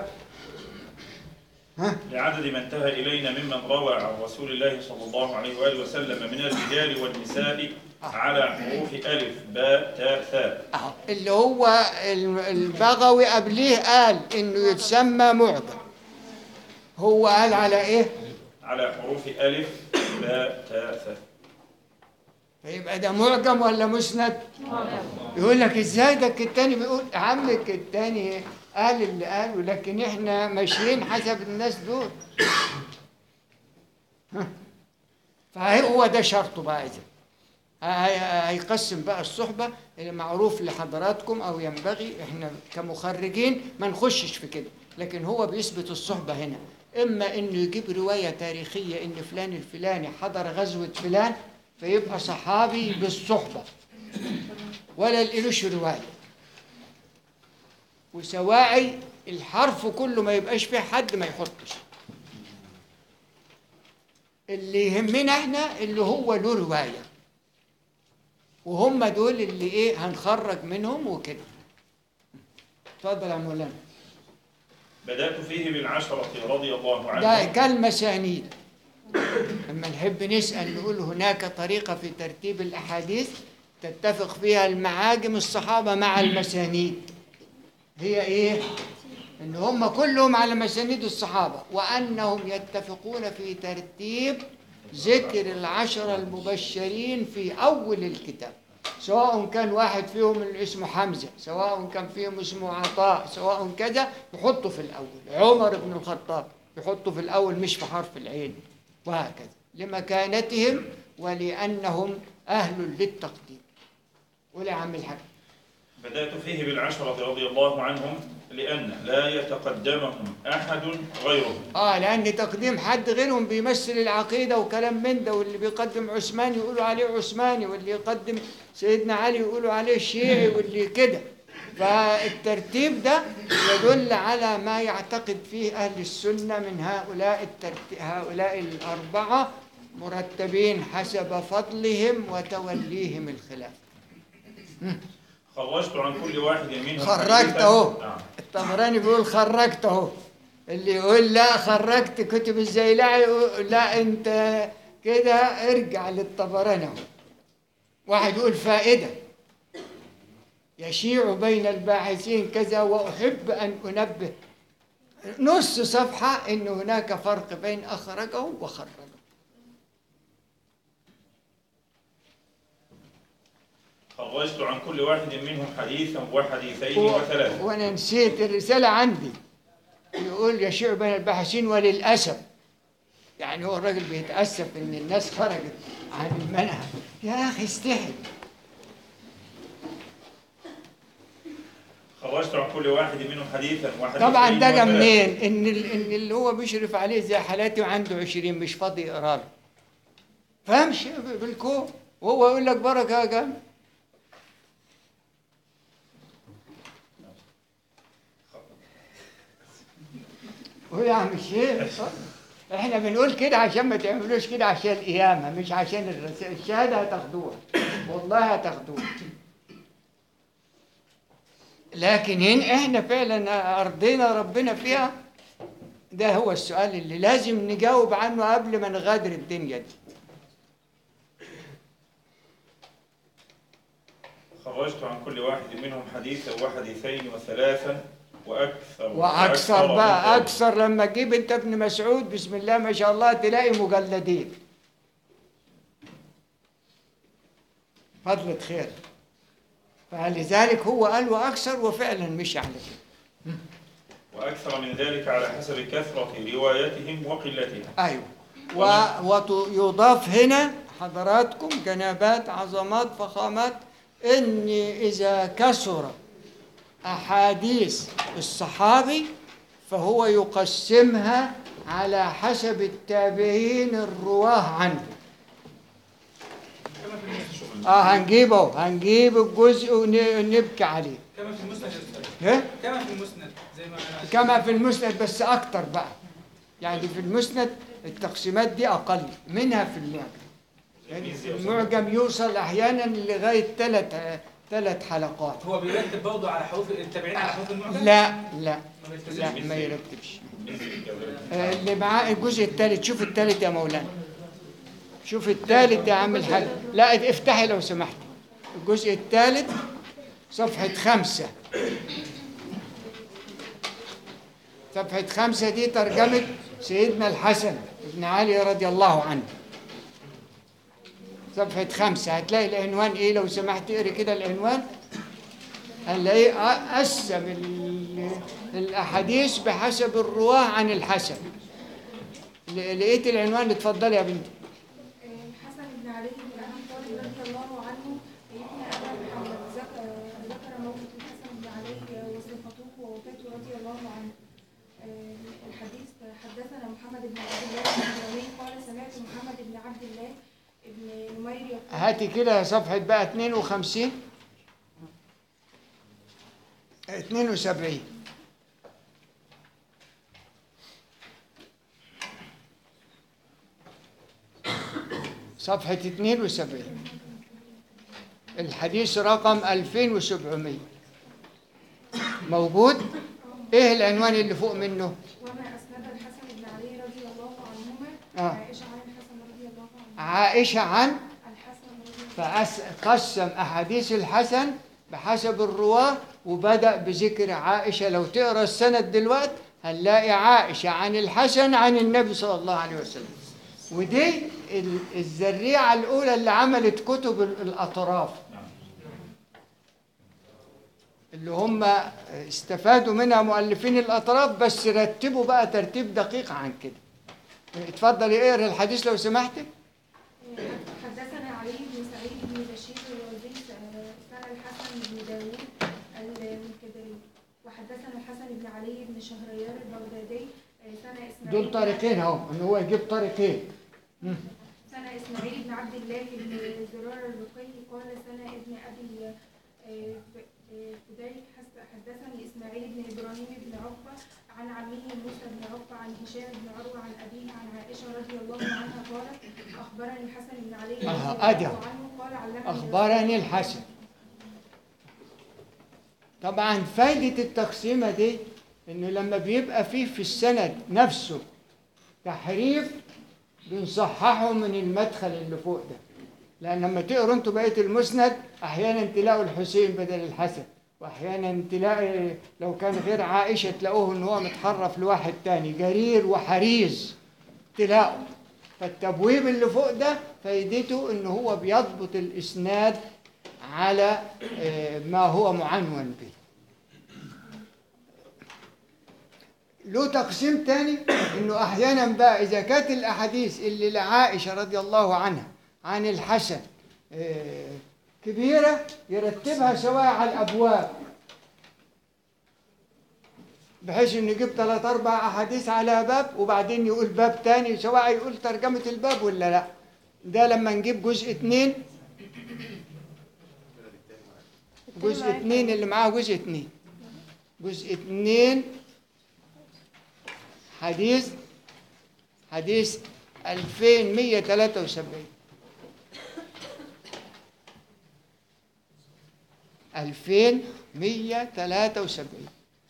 ها لعدد ما انتهى إلينا ممن روى عن رسول الله صلى الله عليه وآله وسلم من الرجال والنساء على حروف ألف باء تاء ثاء اهو اللي هو ال- البغوي قبليه قال انه يتسمى معجم هو قال على ايه على حروف ألف باء تاء ثاء فيبقى ده معجم ولا مسند يقول لك ازاي ده الكتاني بيقول يا عم الكتاني قال اللي قاله لكن احنا ماشيين حسب الناس دول ها. فهو ده شرطه بقى اذا هي- هيقسم بقى الصحبة اللي معروف لحضراتكم أو ينبغي إحنا كمخرجين ما نخشش في كده لكن هو بيثبت الصحبة هنا إما إنه يجيب رواية تاريخية إن فلان الفلاني حضر غزوة فلان فيبقى صحابي بالصحبة ولا لقيلوش رواية وسواعي الحرف كله ما يبقاش فيه حد ما يحطش اللي يهمنا احنا اللي هو له روايه وهم دول اللي ايه هنخرج منهم وكده اتفضل يا مولانا بدأت فيه بالعشرة رضي الله ده عنهم كالمسانيد لما نحب نسأل نقول هناك طريقة في ترتيب الأحاديث تتفق فيها المعاجم الصحابة مع المسانيد هي إيه؟ إن هم كلهم على مسانيد الصحابة وأنهم يتفقون في ترتيب ذكر العشرة المبشرين في أول الكتاب سواء كان واحد فيهم اللي اسمه حمزة سواء كان فيهم اسمه عطاء سواء كذا يحطه في الأول عمر بن الخطاب يحطه في الأول مش في حرف العين وهكذا لمكانتهم ولأنهم أهل للتقديم قول يا عم الحاج بدأت فيه بالعشرة رضي الله عنهم لأن لا يتقدمهم أحد غيرهم اه لان تقديم حد غيرهم بيمثل العقيده وكلام من ده واللي بيقدم عثمان يقولوا عليه عثماني واللي يقدم سيدنا علي يقولوا عليه شيعي واللي كده فالترتيب ده يدل على ما يعتقد فيه اهل السنه من هؤلاء الترتيب هؤلاء الاربعه مرتبين حسب فضلهم وتوليهم الخلاف خرجت عن كل واحد منهم خرجت حديثاً. أهو. نعم. الطبراني بيقول خرجت اهو اللي يقول لا خرجت كتب الزيلعي يقول لا انت كده ارجع للطبراني اهو واحد يقول فائده يشيع بين الباحثين كذا واحب ان انبه نص صفحه ان هناك فرق بين اخرجه وخرجه خرجت عن كل واحد منهم حديثا وحديثين و- وثلاثة وانا نسيت الرساله عندي يقول يشيع بين الباحثين وللاسف يعني هو الراجل بيتاسف ان الناس خرجت عن المنهج يا اخي استحي خرجت عن كل واحد منهم حديثا وحديثين طبعا ده جا وثلاثة. منين ان ال- ان اللي هو بيشرف عليه زي حالاتي وعنده 20 مش فاضي يقرا له فامشي ب- بالكوم وهو يقول لك بركه يا جماعه هو يا عم الشيخ احنا بنقول كده عشان ما تعملوش كده عشان القيامه مش عشان الرسالة الشهاده هتاخدوها والله هتاخدوها لكن هنا احنا فعلا ارضينا ربنا فيها ده هو السؤال اللي لازم نجاوب عنه قبل ما نغادر الدنيا دي خرجت عن كل واحد منهم حديثا وحديثين وثلاثا وأكثر واكثر من بقى ذلك. اكثر لما تجيب انت ابن مسعود بسم الله ما شاء الله تلاقي مجلدين فضلة خير فلذلك هو قال واكثر وفعلا مش على كده وأكثر من ذلك على حسب كثرة روايتهم وقلتهم ايوه ويضاف هنا حضراتكم جنابات عظمات فخامات ان اذا كثر احاديث الصحابي فهو يقسمها على حسب التابعين الرواه عنه كما في المسند اه هنجيبه هنجيب الجزء ونبكي عليه كما في المسند يا أستاذ. إيه؟ كما في المسند زي ما كما في المسند بس اكتر بقى يعني في المسند التقسيمات دي اقل منها في المعجم يعني في المعجم يوصل احيانا لغايه ثلاث ثلاث حلقات هو بيرتب برضه على حروف التابعين على حروف المعجم لا لا ما بيلتزمش لا بيه. ما يرتبش مثل كذلك. آه، اللي معاه الجزء الثالث شوف الثالث يا مولانا شوف الثالث يا عم الحاج لا افتحي لو سمحت الجزء الثالث صفحة خمسة صفحة خمسة دي ترجمة سيدنا الحسن بن علي رضي الله عنه صفحة خمسة هتلاقي العنوان إيه لو سمحت اقري كده العنوان هنلاقيه ق- قسم ال- الأحاديث بحسب الرواة عن الحسن ل- لقيت العنوان اتفضلي يا بنتي الحسن بن علي بن ابي طالب رضي الله عنه ابن ابا محمد ذكر ذكر موت الحسن بن علي وصفته ووفاته رضي الله عنه آه، الحديث حدثنا محمد بن عبد الله الحمداني قال سمعت محمد بن عبد الله بن نمير يقول هاتي كده صفحة بقى 52 72 صفحة 72 الحديث رقم 2700 موجود ايه العنوان اللي فوق منه وما اسند الحسن بن علي رضي الله عنهما آه. عائشه عن الحسن رضي الله عنه عائشة عن الحسن رضي الله فقسم أحاديث الحسن بحسب الرواة وبدأ بذكر عائشة لو تقرأ السند دلوقتي هنلاقي عائشة عن الحسن عن النبي صلى الله عليه وسلم ودي ال- الذريعة الأولى اللي عملت كتب ال- الأطراف اللي هم استفادوا منها مؤلفين الأطراف بس رتبوا بقى ترتيب دقيق عن كده اتفضلي اقرا الحديث لو سمحتي حدثنا علي بن سعيد بن بشير الوزي سنة الحسن بن داوود المنكدري وحدثنا الحسن بن علي بن شهريار البغدادي سنة إسماعيل دول طريقين اهو ان هو يجيب طريقين سنة إسماعيل بن عبد الله بن زرار الرقي قال سنة ابن أبي آه، ف- آه، فديك حس- حدثني إسماعيل بن إبراهيم بن عقبة عن عمه موسى بن عقبة عن هشام بن عروة عن أبيه عن عائشة رضي الله عنها قالت أخبرني الحسن بن علي رضي أها، الله أدي. عنه قال علمني اخبرني الحسن طبعا فايدة التقسيمة دي انه لما بيبقى فيه في السند نفسه تحريف بنصححه من المدخل اللي فوق ده لان لما تقروا انتوا بقيه المسند احيانا تلاقوا الحسين بدل الحسن واحيانا تلاقي لو كان غير عائشه تلاقوه ان هو متحرف لواحد تاني جرير وحريز تلاقوا فالتبويب اللي فوق ده فايدته ان هو بيضبط الاسناد على آه، ما هو معنون به له تقسيم تاني انه احيانا بقى اذا كانت الاحاديث اللي لعائشه رضي الله عنها عن الحسن آه، كبيره يرتبها سواء على الابواب بحيث انه يجيب ثلاث اربع احاديث على باب وبعدين يقول باب تاني سواء يقول ترجمه الباب ولا لا ده لما نجيب جزء اتنين جزء اتنين اللي معاه جزء اتنين جزء اتنين حديث حديث 2173 2173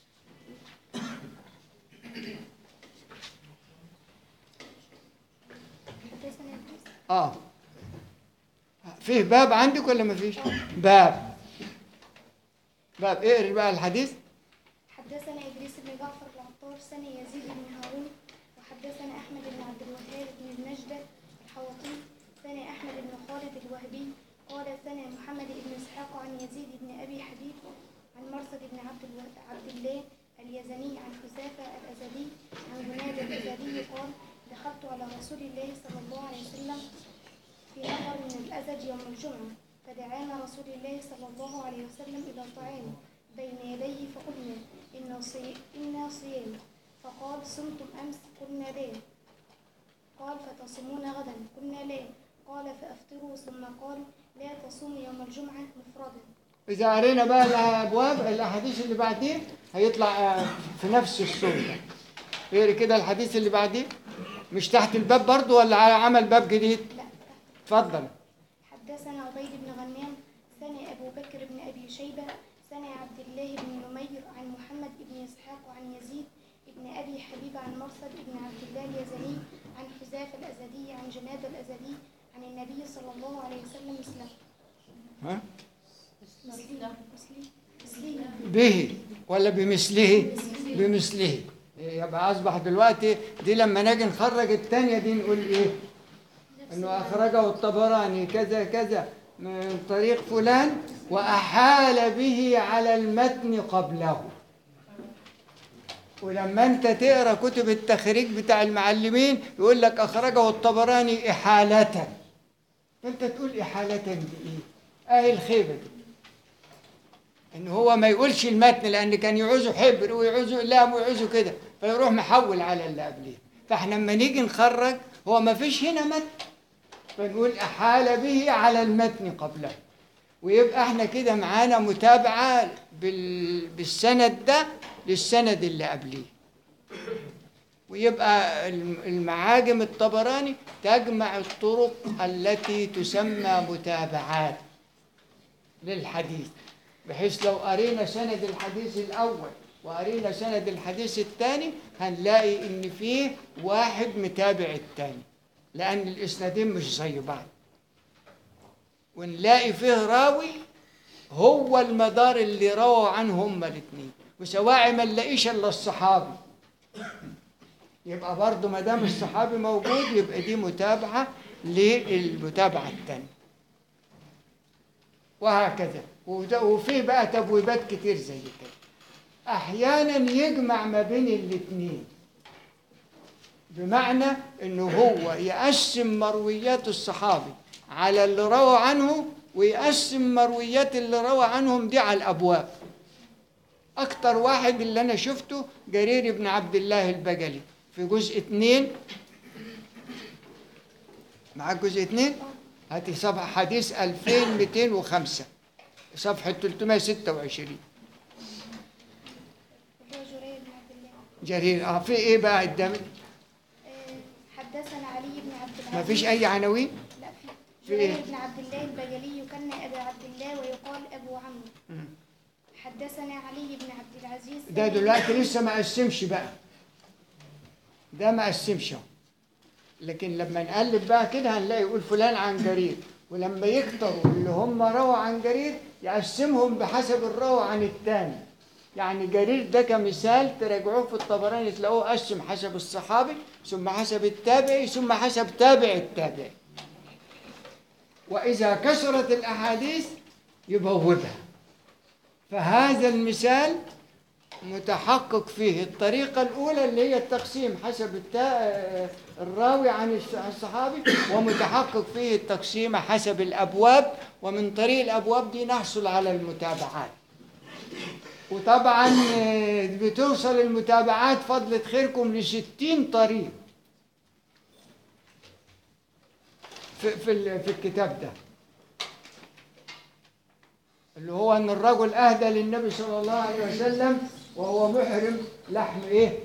اه فيه باب عندك ولا ما فيش باب باب اقري بقى الحديث حدثنا إدريس بن جعفر العطار سنة يزيد بن هارون وحدثنا أحمد بن عبد الوهاب بن النجدة الحوطي سنة أحمد بن خالد الوهبي قال سنة محمد بن إسحاق عن يزيد بن أبي حبيب عن مرثد بن عبد, الو... عبد الله اليزني عن حذافة الأزدي عن جناد الأزدي قال دخلت على رسول الله صلى الله عليه وسلم في نفر من الأزد يوم الجمعة فدعانا رسول الله صلى الله عليه وسلم إلى طعام بين يديه فقلنا إنا صي... إنا صيام فقال صمتم أمس قلنا لا قال فتصومون غدا قلنا لا قال فأفطروا ثم قال لا تصوموا يوم الجمعة مفردا إذا قرينا بقى الأبواب الأحاديث اللي بعديه هيطلع آه، في نفس الصورة اقري كده الحديث اللي بعديه مش تحت الباب برضو ولا على عمل باب جديد لا اتفضل حدثنا عبيد بن غنام سنة أبو بكر بن أبي شيبة سنة عبد الله بن نمير عن محمد بن إسحاق وعن يزيد بن أبي حبيب عن مرثد بن عبد الله اليزني عن حذافة الأزدي عن جناد الأزدي عن النبي صلى الله عليه وسلم مثله ها؟ مثله مثله مثله به ولا بمثله بمثله يبقى أصبح دلوقتي دي لما نيجي نخرج التانية دي نقول إيه انه اخرجه الطبراني كذا كذا من طريق فلان واحال به على المتن قبله ولما انت تقرا كتب التخريج بتاع المعلمين يقول لك اخرجه الطبراني احاله فانت تقول احاله دي ايه اهي الخيبه دي ان هو ما يقولش المتن لان كان يعوزه حبر ويعوزه اقلام ويعوزه كده فيروح محول على اللي قبليه فاحنا لما نيجي نخرج هو ما فيش هنا متن فنقول احال به على المتن قبله ويبقى احنا كده معانا متابعه بال... بالسند ده للسند اللي قبليه ويبقى الم- المعاجم الطبراني تجمع الطرق التي تسمى متابعات للحديث بحيث لو قرينا سند الحديث الأول وقرينا سند الحديث الثاني هنلاقي إن فيه واحد متابع الثاني لأن الإسنادين مش زي بعض ونلاقي فيه راوي هو المدار اللي رووا عنه هما الاثنين وسواعي ما نلاقيش الا الصحابي يبقى برضه ما دام الصحابي موجود يبقى دي متابعه للمتابعه الثانيه وهكذا وده- وفي بقى تبويبات كتير زي كده احيانا يجمع ما بين الاثنين بمعنى انه هو يقسم مرويات الصحابي على اللي روى عنه ويقسم مرويات اللي روى عنهم دي على الابواب اكتر واحد اللي انا شفته جرير بن عبد الله البجلي في جزء اتنين معاك جزء اتنين هاتي صفحة حديث 2205 صفحة 326 وهو جرير بن عبد الله جرير اه في ايه بقى قدام آه، حدثنا علي بن عبد العزيز ما فيش اي عناوين لا في في إيه؟ جرير بن عبد الله البجلي يكنى أبا عبد الله ويقال أبو عمرو مم. حدثنا علي بن عبد العزيز ده دلوقتي لسه ما قسمش بقى ده ما قسمش اهو. لكن لما نقلب بقى كده هنلاقي يقول فلان عن جرير ولما يكتروا اللي هم رووا عن جرير يقسمهم بحسب الروى عن الثاني يعني جرير ده كمثال تراجعوه في الطبراني تلاقوه قسم حسب الصحابي ثم حسب التابعي ثم حسب تابع التابعي وإذا كثرت الأحاديث يبوبها فهذا المثال متحقق فيه الطريقة الأولى اللي هي التقسيم حسب التا... الراوي عن الص- الصحابي ومتحقق فيه التقسيم حسب الأبواب ومن طريق الأبواب دي نحصل على المتابعات وطبعا آه، بتوصل المتابعات فضلة خيركم لستين طريق في, في, ال- في الكتاب ده اللي هو ان الرجل اهدى للنبي صلى الله عليه وسلم وهو محرم لحم ايه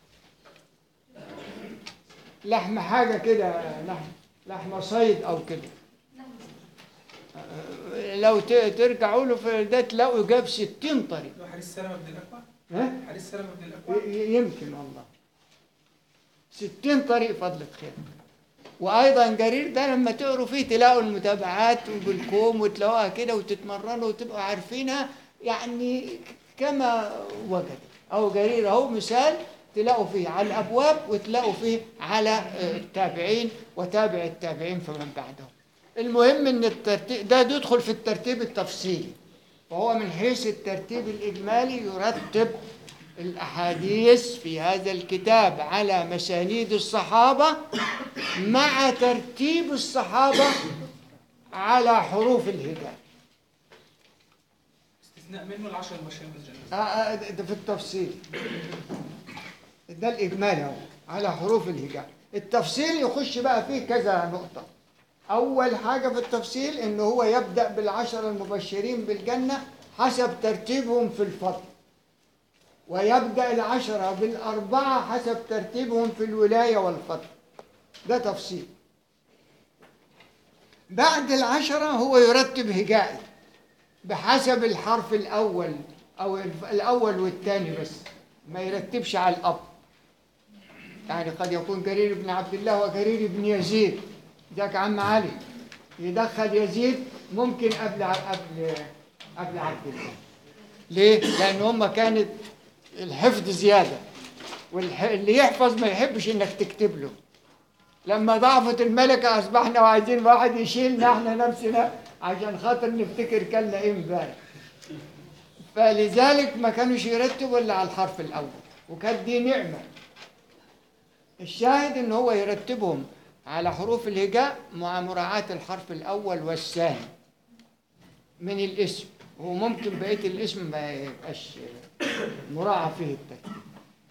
لحم حاجه كده لحم لحم صيد او كده لو ت- ترجعوا له في ده تلاقوا جاب 60 طريق لو حديث سلمة بن الأكوع ها حديث سلمة بن الأكوع ي- يمكن والله 60 طريق فضلة خير وايضا جرير ده لما تقروا فيه تلاقوا المتابعات بالكوم وتلاقوها كده وتتمرنوا وتبقوا عارفينها يعني كما وجد او جرير اهو مثال تلاقوا فيه على الابواب وتلاقوا فيه على آه، التابعين وتابع التابعين فمن بعدهم المهم ان الترتيب ده يدخل في الترتيب التفصيلي وهو من حيث الترتيب الإجمالي يرتب الأحاديث في هذا الكتاب على مسانيد الصحابة مع ترتيب الصحابة على حروف الهجاء استثناء منه العشر المبشرين بالجنة آه، آه، ده في التفصيل ده الإجمالي اهو على حروف الهجاء التفصيل يخش بقى فيه كذا نقطة أول حاجة في التفصيل إن هو يبدأ بالعشرة المبشرين بالجنة حسب ترتيبهم في الفضل ويبدأ العشرة بالأربعة حسب ترتيبهم في الولاية والفضل ده تفصيل بعد العشرة هو يرتب هجائي بحسب الحرف الأول أو الف- الأول والثاني بس ما يرتبش على الأب يعني قد يكون جرير بن عبد الله وجرير بن يزيد ذاك عم علي يدخل يزيد ممكن قبل ع- قبل قبل عبد الله ليه؟ لأن هم كانت الحفظ زيادة واللي يحفظ ما يحبش إنك تكتب له لما ضعفت الملكة أصبحنا وعايزين واحد يشيلنا احنا نفسنا عشان خاطر نفتكر كلنا ايه امبارح فلذلك ما كانوش يرتبوا إلا على الحرف الأول وكانت دي نعمة الشاهد إن هو يرتبهم على حروف الهجاء مع مراعاة الحرف الأول والثاني من الاسم وممكن بقية الاسم ما يبقاش مراعى فيه الترتيب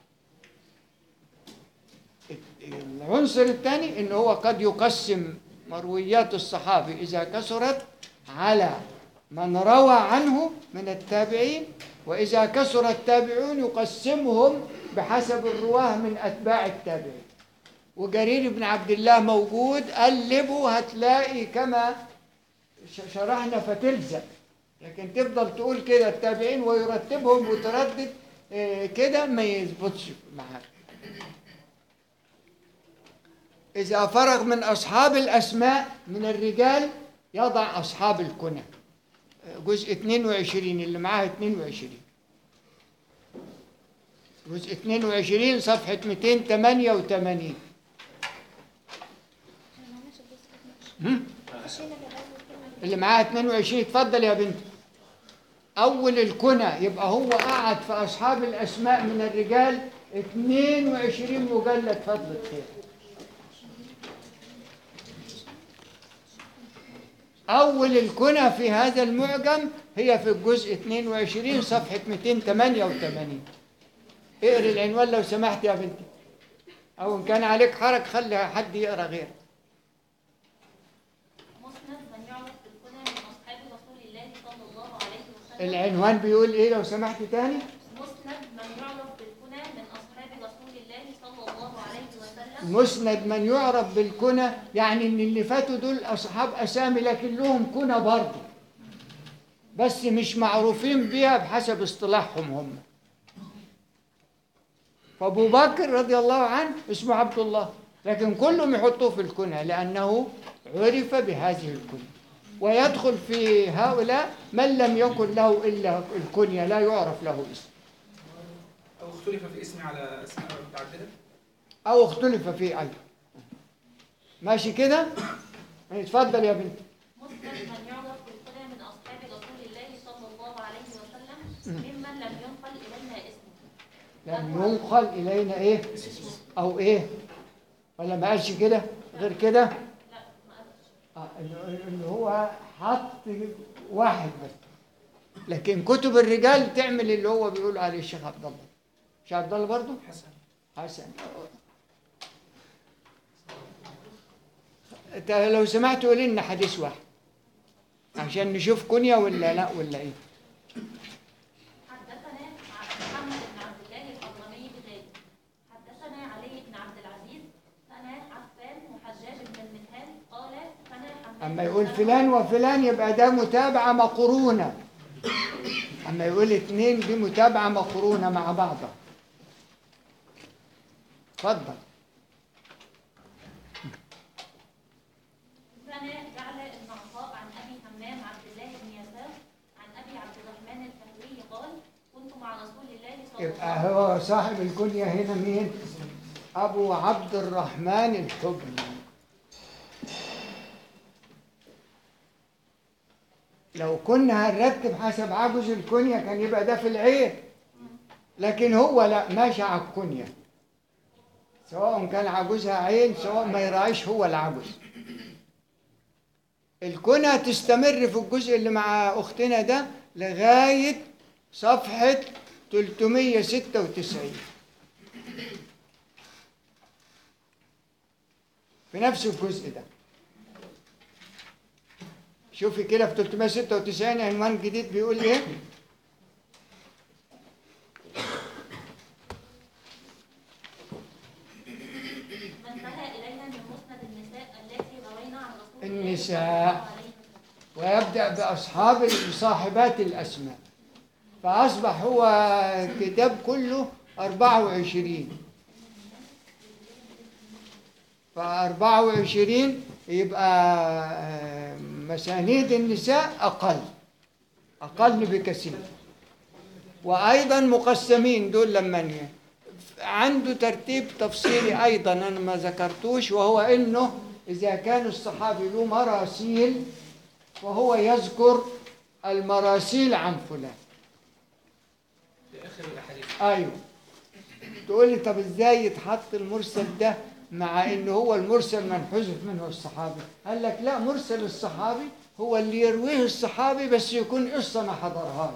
العنصر الثاني ان هو قد يقسم مرويات الصحابي اذا كثرت على من روى عنه من التابعين واذا كثر التابعون يقسمهم بحسب الرواه من اتباع التابعين وجرير بن عبد الله موجود قلبه هتلاقي كما ش- شرحنا فتلزق لكن تفضل تقول كده التابعين ويرتبهم وتردد آه، كده ما يظبطش معاك إذا فرغ من أصحاب الأسماء من الرجال يضع أصحاب الكنى جزء 22 اللي معاه 22 جزء 22 صفحة 288 هم؟ اللي معاه 22 اتفضل يا بنتي أول الكنى يبقى هو قعد في أصحاب الأسماء من الرجال 22 مجلد فضل الخير أول الكنى في هذا المعجم هي في الجزء 22 صفحة 288 اقري العنوان لو سمحت يا بنتي أو إن كان عليك حرج خلي حد يقرأ غيرك مسند من يعرف بالكنى من أصحاب رسول الله صلى الله عليه وسلم العنوان بيقول إيه لو سمحت تاني مسند من يعرف بالكنى من أصحاب رسول الله صلى الله عليه وسلم مسند من يعرف بالكنى يعني ان اللي فاتوا دول اصحاب اسامي لكن لهم كنى برضه بس مش معروفين بيها بحسب اصطلاحهم هم فابو بكر رضي الله عنه اسمه عبد الله لكن كلهم يحطوه في الكنى لانه عرف بهذه الكنى ويدخل في هؤلاء من لم يكن له الا الكنية لا يعرف له اسم أو اختلف في اسمه على أسماء متعددة او اختلف فيه ايضا ماشي كده اتفضل يا بنتي مسند من يعرف بالكنى من أصحاب رسول الله صلى الله عليه وسلم ممن لم ينقل إلينا اسمه لم ينقل الينا ايه او ايه ولا ما قالش كده غير كده لا ما قالش آه، اللي اللي هو حط واحد بس لكن كتب الرجال تعمل اللي هو بيقول عليه الشيخ عبد الله الشيخ عبد الله برضه حسن حسن انت لو سمحت قول لنا حديث واحد عشان نشوف كنية ولا لا ولا ايه حدثنا محمد بن عبد الله الحضرمي بذلك حدثنا علي بن عبد العزيز ثنا عفان وحجاج بن المنهال قال ثنا حماد اما بن يقول سلمة فلان وفلان يبقى ده متابعة مقرونة اما يقول اتنين دي متابعة مقرونة مع بعضها اتفضل ثنا جعل بن عطاء عن ابي همام عبد الله بن يسار عن ابي عبد الرحمن الفهري قال كنت مع رسول الله صلى الله يبقى عليه وسلم هو صاحب الكنية هنا مين ابو عبد الرحمن الحبلي لو كنا هنرتب حسب عجز الكنية كان يبقى ده في العين لكن هو لا ماشي على الكنية سواء كان عجوزها عين سواء ما يراعيش هو العجوز الكنى تستمر في الجزء اللي مع اختنا ده لغايه صفحه 396 في نفس الجزء ده شوفي كده في 396 عنوان جديد بيقول ايه ما انتهى الينا من مسند النساء التي روينا عن رسول الله النساء. صلى الله عليه وسلم ويبدأ بأصحاب صاحبات الأسماء فأصبح هو كتاب كله 24 ف 24 يبقى آه، مسانيد النساء أقل أقل بكثير وأيضا مقسمين دول لما ن- عنده ترتيب تفصيلي أيضا أنا ما ذكرتوش وهو أنه إذا كان الصحابي له مراسيل فهو يذكر المراسيل عن فلان في اخر الاحاديث ايوه تقول لي طب ازاي يتحط المرسل ده مع ان هو المرسل من حذف منه الصحابي قال لك لا مرسل الصحابي هو اللي يرويه الصحابي بس يكون قصه ما حضرهاش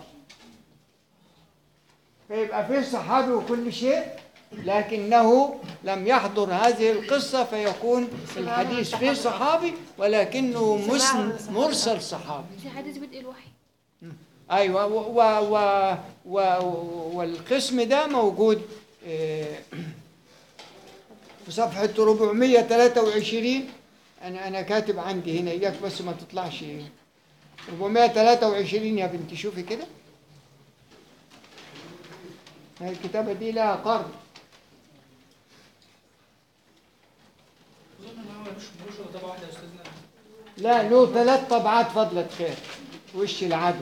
فيبقى فيه صحابي وكل شيء لكنه لم يحضر هذه القصة فيكون الحديث فيه صحابي ولكنه مسن- مرسل صحابي في حديث بدء الوحي ايوه و و و و والقسم ده موجود آه، في صفحة 423 انا انا كاتب عندي هنا اياك بس ما تطلعش 423 يا بنتي شوفي كده هاي الكتابة دي لها قرن اظن ان هو ملوش ملوش غير طبعه واحده يا استاذنا لا له ثلاث طبعات فضلة خير وش العدو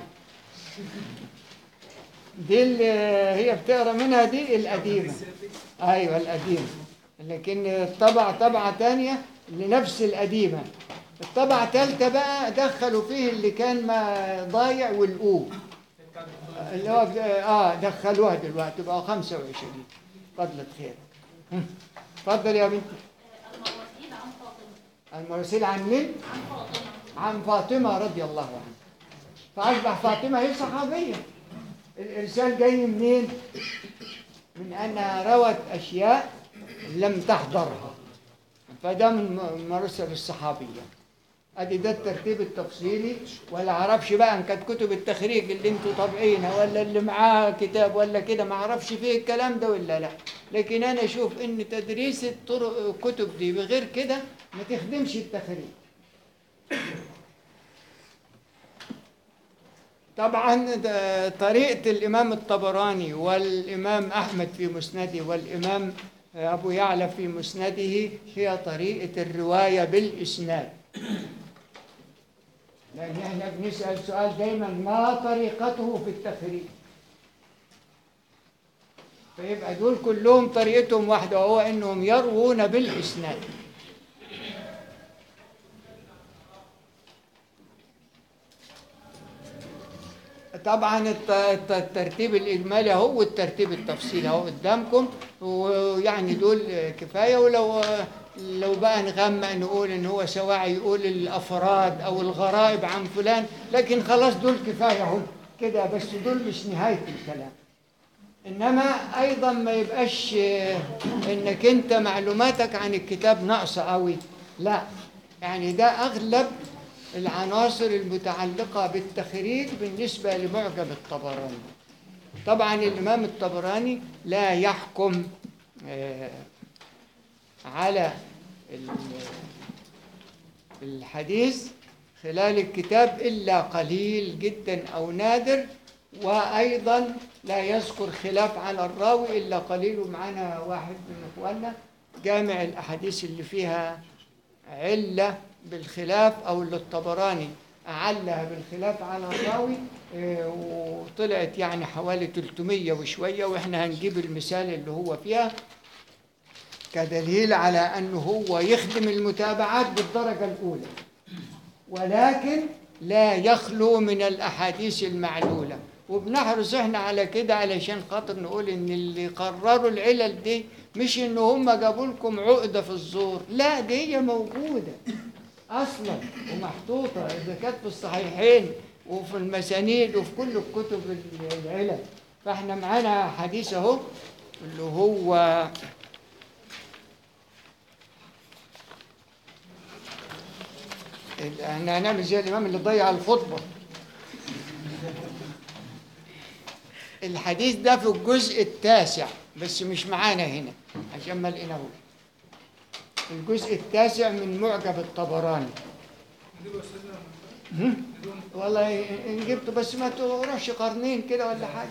دي اللي هي بتقرا منها دي القديمة ايوه القديمة لكن الطبعة طبعة تانية لنفس القديمة الطبعة تالتة بقى دخلوا فيه اللي كان ما ضايع والقوه بتاع الدكتور اللي هو اه دخلوها دلوقتي بقوا 25 فضلة خير هم. اتفضل يا بنتي المواسيل عن فاطمة المرسل عن مين؟ عن فاطمة عن فاطمة رضي الله عنها فأصبح فاطمة هي صحابية الإرسال جاي منين؟ من أنها روت أشياء لم تحضرها فده من م- مرسل الصحابية ادي ده الترتيب التفصيلي ولا اعرفش بقى ان كانت كتب التخريج اللي انتوا طابعينها ولا اللي معاه كتاب ولا كده ما اعرفش فيه الكلام ده ولا لا لكن انا اشوف ان تدريس الطرق الكتب دي بغير كده ما تخدمش التخريج طبعا ده طريقة الإمام الطبراني والإمام أحمد في مسنده والإمام أبو يعلى في مسنده هي طريقة الرواية بالإسناد لأن احنا بنسأل سؤال دايما ما طريقته في التخريج فيبقى دول كلهم طريقتهم واحدة وهو إنهم يروون بالإسناد طبعا الت- الت- الترتيب الاجمالي اهو والترتيب التفصيلي اهو قدامكم ويعني دول كفايه ولو لو بقى نغمق نقول ان هو سواعي يقول الافراد او الغرائب عن فلان لكن خلاص دول كفايه اهو كده بس دول مش نهايه الكلام انما ايضا ما يبقاش آه، انك انت معلوماتك عن الكتاب ناقصه قوي لا يعني ده اغلب العناصر المتعلقه بالتخريج بالنسبه لمعجم الطبراني طبعا الامام الطبراني لا يحكم آه، على ال- الحديث خلال الكتاب إلا قليل جدا أو نادر وأيضا لا يذكر خلاف على الراوي إلا قليل ومعنا واحد من إخواننا جامع الأحاديث اللي فيها علة بالخلاف أو اللي الطبراني أعلها بالخلاف على الراوي آه، وطلعت يعني حوالي 300 وشوية وإحنا هنجيب المثال اللي هو فيها كدليل على أنه هو يخدم المتابعات بالدرجة الأولى ولكن لا يخلو من الأحاديث المعلولة وبنحرص احنا على كده علشان خاطر نقول ان اللي قرروا العلل دي مش ان هم جابوا لكم عقدة في الزور لا دي هي موجودة اصلا ومحطوطة اذا كانت في الصحيحين وفي المسانيد وفي كل الكتب العلل فاحنا معانا حديث اهو اللي هو احنا هنعمل زي الامام اللي ضيع الخطبه الحديث ده في الجزء التاسع بس مش معانا هنا عشان ما لقيناهوش الجزء التاسع من معجب الطبراني نجيبه يا استاذنا هم؟ والله ان جبته بس ما تروحش قرنين كده ولا حاجه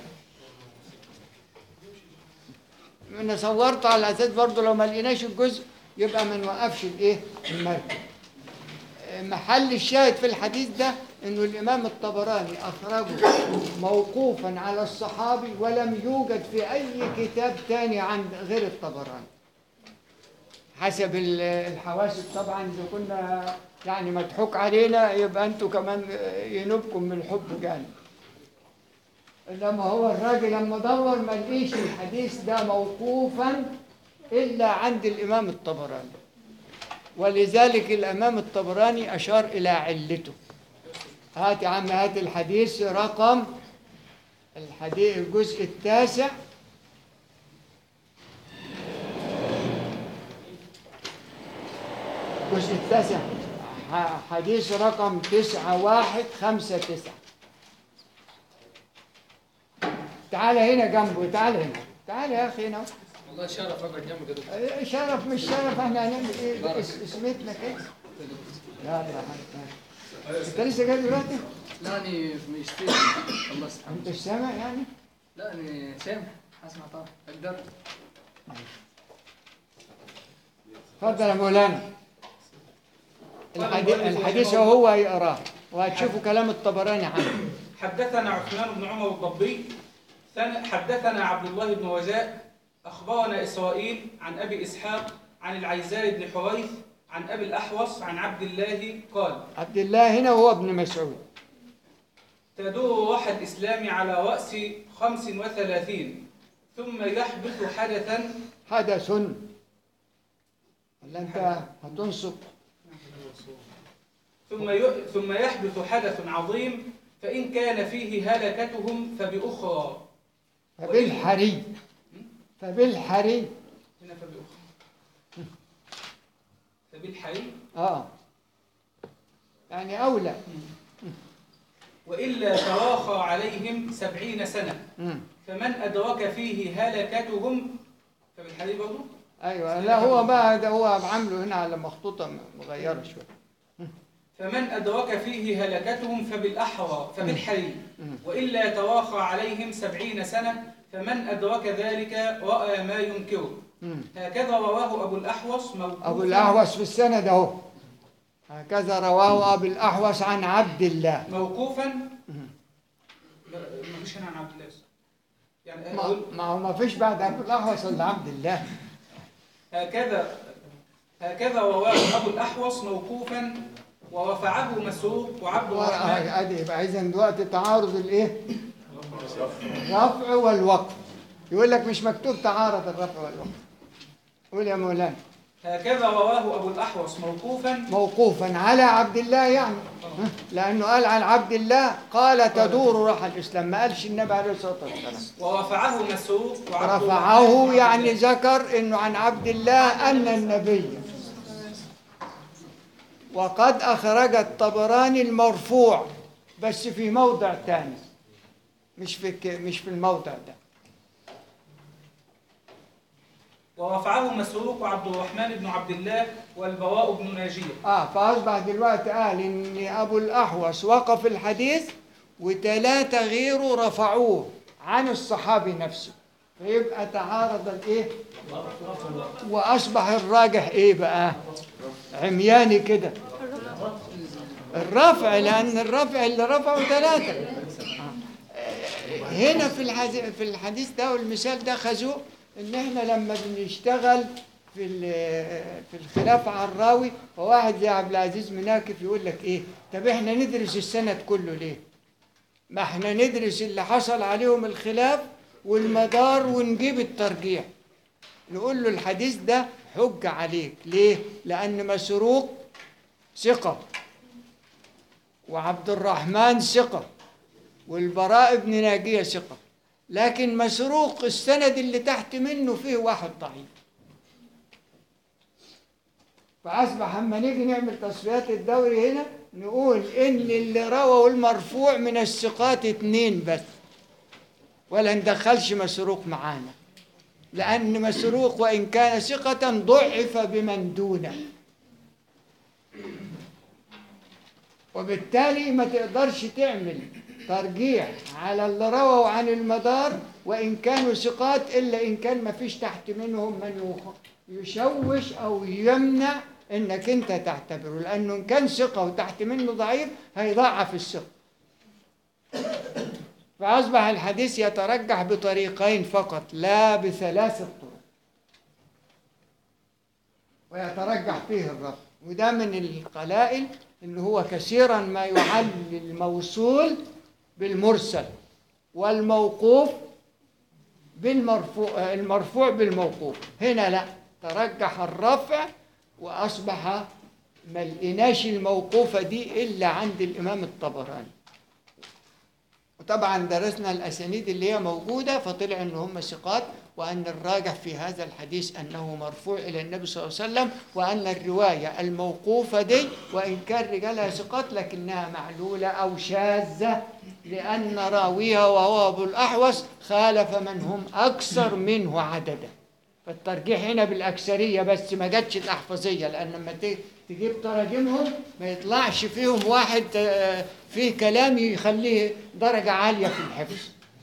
انا صورته على اساس برضه لو ما لقيناش الجزء يبقى ما نوقفش الايه المركب محل الشاهد في الحديث ده انه الامام الطبراني اخرجه موقوفا على الصحابي ولم يوجد في اي كتاب تاني عند غير الطبراني حسب ال- الحواسب طبعا اذا كنا يعني مضحوك علينا يبقى انتوا كمان ينوبكم من الحب جانب انما هو الراجل لما دور ما لقيش الحديث ده موقوفا الا عند الامام الطبراني ولذلك الامام الطبراني اشار الى علته هات يا عم هات الحديث رقم الحديث الجزء التاسع الجزء التاسع ح- حديث رقم تسعة واحد خمسة تسعة تعال هنا جنبه تعال هنا تعال يا أخي هنا والله شرف اقعد جنبك يا دكتور شرف مش شرف احنا هنعمل ايه اس- اسمتنا كده لا لا حاجة. انت لسه جاي دلوقتي لا اني مش فيه خلصت انت مش سامع يعني لا اني سامح اسمع طبعا اقدر اتفضل يا مولانا الحديث, الحديث هو يقراه وهتشوفوا كلام الطبراني عنه حدثنا عثمان بن عمر الضبي ثاني- حدثنا عبد الله بن وجاء أخبرنا إسرائيل عن أبي إسحاق عن العيزاء بن حريث عن أبي الأحوص عن عبد الله قال عبد الله هنا وهو ابن مسعود تدور روح الإسلام على رأس خمس وثلاثين ثم يحدث حدثا حدث ولا انت هتنصب ثم ي- ثم يحدث حدث عظيم فإن كان فيه هلكتهم فبأخرى فبالحري فبالحري هنا فبأخرى فبالحري اه يعني اولى وإلا تراخى عليهم سبعين سنة مم. فمن أدرك فيه هلكتهم فبالحري برضه ايوه لا هو بقى ده هو عامله هنا على مخطوطه مغيره شويه فمن أدرك فيه هلكتهم فبالأحرى فبالحري مم. وإلا تراخى عليهم سبعين سنة فمن أدرك ذلك رأى ما ينكره مم. هكذا رواه أبو الأحوص موقوفا ابو الاحوص في السند اهو هكذا رواه ابو الاحوص عن عبد الله موقوفا مم. لا، مفيش هنا عن عبد الله يعني ما, أقول ما هو ما فيش بعد ابو الاحوص الا عبد الله هكذا هكذا رواه أبو الأحوص موقوفا ورفعه مسروق وعبد الرحمن ادي يبقى اذا دلوقتي تعارض الايه؟ الرفع والوقف يقول لك مش مكتوب تعارض الرفع والوقف قول يا مولانا هكذا رواه أبو الأحوص موقوفا موقوفا على عبد الله يعني ها؟ لانه قال عن عبد الله قال تدور روح الاسلام ما قالش النبي عليه الصلاه والسلام ورفعه مسروق وعبد الرحمن رفعه وعبد يعني الله. ذكر انه عن عبد الله ان النبي وقد اخرج الطبراني المرفوع بس في موضع ثاني مش في ك- مش في الموضع ده ورفعه مسروق وعبد الرحمن بن عبد الله والبراء بن ناجية اه فاصبح دلوقتي قال ان ابو الاحوص وقف الحديث وثلاثه غيره رفعوه عن الصحابي نفسه فيبقى تعارض الايه واصبح الراجح ايه بقى عمياني كده الرفع لان الرفع اللي رفعه ثلاثه هنا في الحديث في الحديث ده والمثال ده خذوه ان احنا لما بنشتغل في ال- في الخلاف على الراوي فواحد زي عبد العزيز مناكف يقول لك ايه طب احنا ندرس السند كله ليه ما احنا ندرس اللي حصل عليهم الخلاف والمدار ونجيب الترجيح نقول له الحديث ده حجة عليك ليه لأن مسروق ثقة وعبد الرحمن ثقة والبراء بن ناجية ثقة لكن مسروق السند اللي تحت منه فيه واحد ضعيف فأصبح أما نيجي نعمل تصفيات الدوري هنا نقول إن اللي رووا المرفوع من الثقات اتنين بس ولا ندخلش مسروق معانا لأن مسروق وإن كان ثقة ضعف بمن دونه وبالتالي ما تقدرش تعمل ترجيح على اللي رووا عن المدار وإن كانوا ثقات إلا إن كان ما فيش تحت منهم من يخ- يشوش أو يمنع انك انت تعتبره لانه ان كان ثقه وتحت منه ضعيف هيضاعف الثقه فاصبح الحديث يترجح بطريقين فقط لا بثلاث طرق ويترجح فيه الرفع وده من القلائل اللي هو كثيرا ما يعل الموصول بالمرسل والموقوف بالمرفوع المرفوع بالموقوف هنا لا ترجح الرفع واصبح ما لقيناش الموقوفه دي الا عند الامام الطبراني وطبعا درسنا الاسانيد اللي هي موجوده فطلع ان هم ثقات وان الراجح في هذا الحديث انه مرفوع الى النبي صلى الله عليه وسلم وان الروايه الموقوفه دي وان كان رجالها ثقات لكنها معلوله او شاذه لان راويها وهو ابو الاحوص خالف من هم اكثر منه عددا فالترجيح هنا بالاكثريه بس ما جاتش الاحفظيه لان لما ت- تجيب تراجمهم ما يطلعش فيهم واحد آه، فيه كلام يخليه درجه عاليه في الحفظ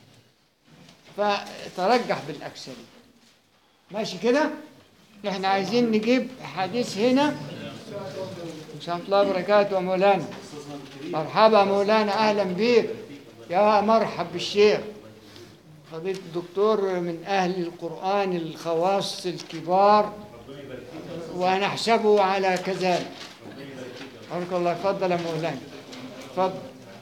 فترجح بالاكثريه ماشي كده احنا عايزين نجيب حديث هنا ان شاء الله وبركاته يا مولانا مرحبا مولانا اهلا بيك يا مرحب بالشيخ فضيلة الدكتور من أهل القرآن الخواص الكبار ونحسبه على كذلك بارك الله تفضل يا مولانا تفضل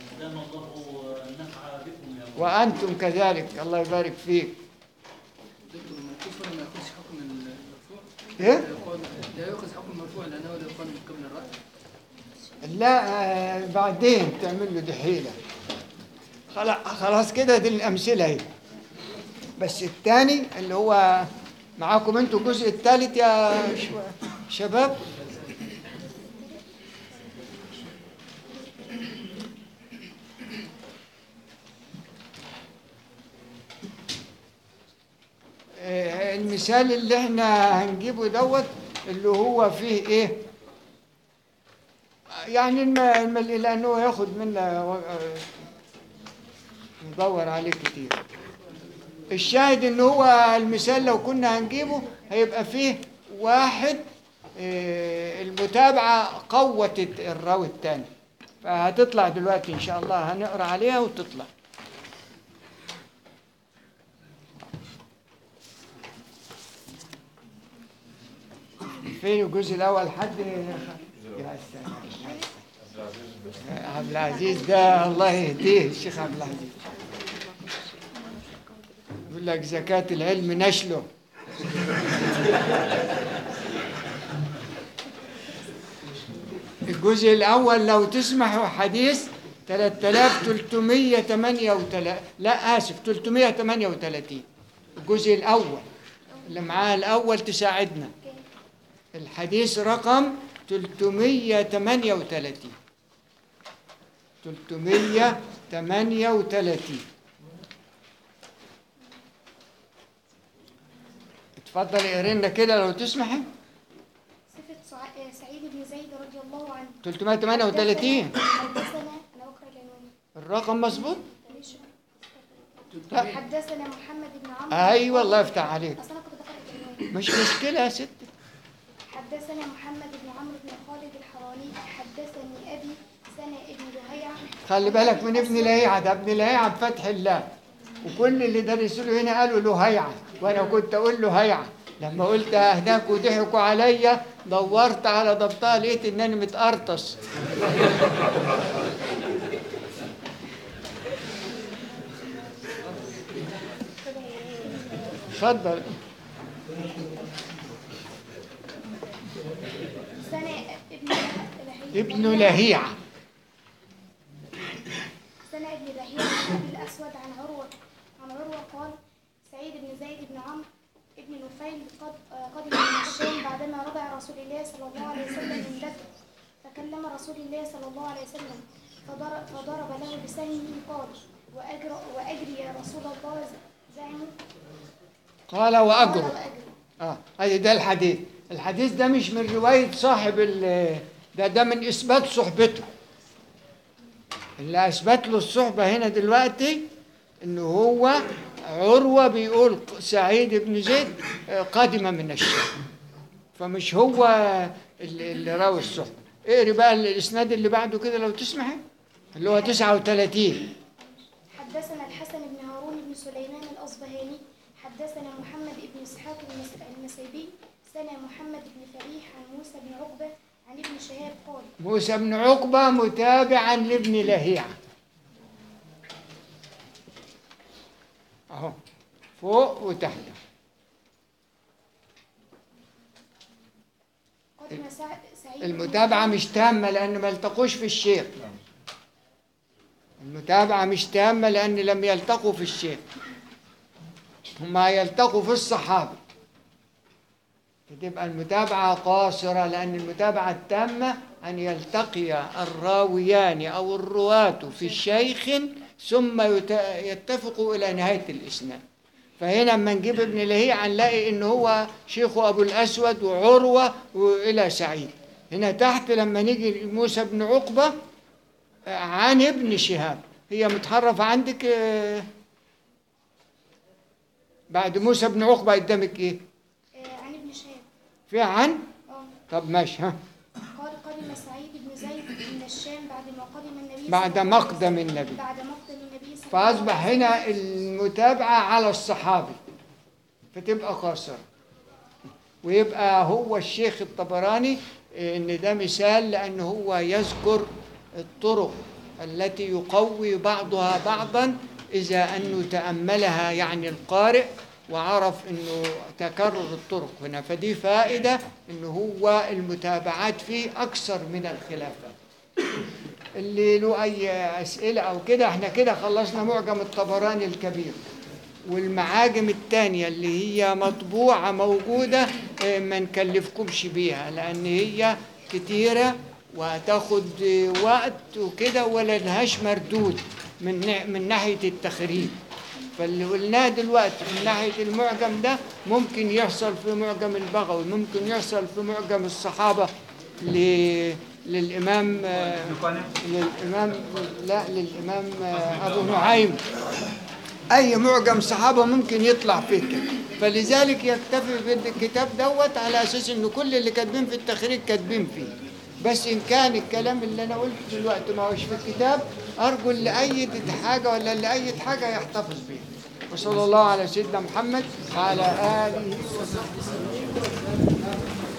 وأنتم كذلك الله يبارك فيك دكتور الموقوف ولا ما ياخذش حكم المرفوع؟ إيه؟ لا يأخذ- لا يأخذ حكم المرفوع لأنه لا يقال من قبل الرأي لا آه، بعدين تعمل له دي حيلة خلاص خلاص كده دي الأمثلة اهي بس الثاني اللي هو معاكم انتوا الجزء الثالث يا شو- شباب آه، المثال اللي احنا هنجيبه دوت اللي هو فيه ايه يعني الم... الم... لانه ياخد منا و... آه، ندور عليه كتير الشاهد ان هو المثال لو كنا هنجيبه هيبقى فيه واحد آه، المتابعة قوت الراوي الثاني فهتطلع دلوقتي ان شاء الله هنقرا عليها وتطلع فين الجزء الاول حد يا سلام عبد العزيز ده الله يهديه الشيخ عبد العزيز يقول لك زكاة العلم نشله الجزء الأول لو تسمحوا حديث 3338 لا آسف 338 الجزء الأول اللي معاه الأول تساعدنا الحديث رقم 338 338 اتفضل اقري لنا كده لو تسمحي صفة سع- سعيد بن زيد رضي الله عنه 338 حدثنا أنا بقرأ العنوان الرقم مظبوط معلش لا. حدثنا محمد بن عمرو ايوه الله يفتح عليك أصل أنا كنت بقرأ العنوان مش مشكله يا ست حدثنا محمد بن عمرو بن خالد الحراني حدثني أبي سنة ابن لهيعة خلي بالك من ابن لهيعة ده ابن لهيعة بفتح الله وكل اللي درسوا له هنا قالوا له هيعة وانا كنت اقول له هيعة لما قلت هناك وضحكوا عليا دورت على ضبطها لقيت انني متقرطس اتفضل سنة ابن لهيعة ابن لهيعة سنة ابن لهيعة عن أبي الأسود عن عروة عن عروة قال سعيد بن زيد بن عمرو ابن نفيل قد آه، قدم من الشام بعدما رجع رسول الله صلى الله عليه وسلم من بدر فكلم رسول الله صلى الله عليه وسلم فضرب, فضرب له بسهمه قال وأجر وأجري يا رسول الله زعموا قال قال وأجر وأجري اه ادي ده الحديث الحديث ده مش من رواية صاحب ال ده ده من إثبات صحبته اللي أثبت له الصحبة هنا دلوقتي إن هو عروة بيقول سعيد بن زيد آه، قادم من الشام فمش هو اللي اللي راوي الصحبة اقري بقى الإسناد اللي بعده كده لو تسمحي اللي هو 39 حدثنا الحسن بن هارون بن سليمان الأصبهاني حدثنا محمد بن إسحاق المس- المسيبي سنة محمد بن فريح عن موسى بن عقبة عن ابن شهاب قال موسى بن عقبة متابعا لابن لهيعة اهو فوق وتحت قدم سع- سعيد بن المتابعة مش تامة لأن ما التقوش في الشيخ المتابعة مش تامة لأن لم يلتقوا في الشيخ هما يلتقوا في الصحابة فتبقى المتابعة قاصرة لأن المتابعة التامة أن يلتقي الراويان أو الرواة في الشيخ ثم يت- يتفقوا إلى نهاية الإسناد فهنا لما نجيب ابن لهيعة نلاقي إن هو شيخه أبو الأسود وعروة وإلى سعيد هنا تحت لما نيجي موسى بن عقبة آه، عن ابن شهاب هي متحرفة عندك آه، بعد موسى بن عقبة قدامك إيه؟ آه، عن ابن شهاب في عن؟ اه طب ماشي ها قال قدم سعيد بن زيد من الشام بعد ما قدم النبي بعد صلى الله عليه مقدم وسلم. النبي. بعد مقدم النبي صلى الله فأصبح عليه وسلم. هنا المتابعة على الصحابي فتبقى قاصرة ويبقى هو الشيخ الطبراني إن ده مثال لأنه هو يذكر الطرق التي يقوي بعضها بعضا إذا أنه تأملها يعني القارئ وعرف أنه تكرر الطرق هنا فدي فائدة أنه هو المتابعات فيه أكثر من الخلافات اللي له أي أسئلة أو كده احنا كده خلصنا معجم الطبراني الكبير والمعاجم التانية اللي هي مطبوعة موجودة اه، ما نكلفكمش بيها لأن هي كتيرة وهتاخد اه، وقت وكده ولا لهاش مردود من نا- من ناحية التخريج فاللي قلناه دلوقتي من ناحية المعجم ده ممكن يحصل في معجم البغوي ممكن يحصل في معجم الصحابة ل... للإمام آه، للإمام لا للإمام آه، أبو نعيم أي معجم صحابة ممكن يطلع فيه كده فلذلك يكتفي بالكتاب دوت على أساس إن كل اللي كاتبين في التخريج كاتبين فيه بس إن كان الكلام اللي أنا قلته دلوقتي ما هوش في الكتاب أرجو اللي أيد حاجة ولا اللي أيد حاجة يحتفظ بيها وصلى الله على سيدنا محمد وعلى آله وصحبه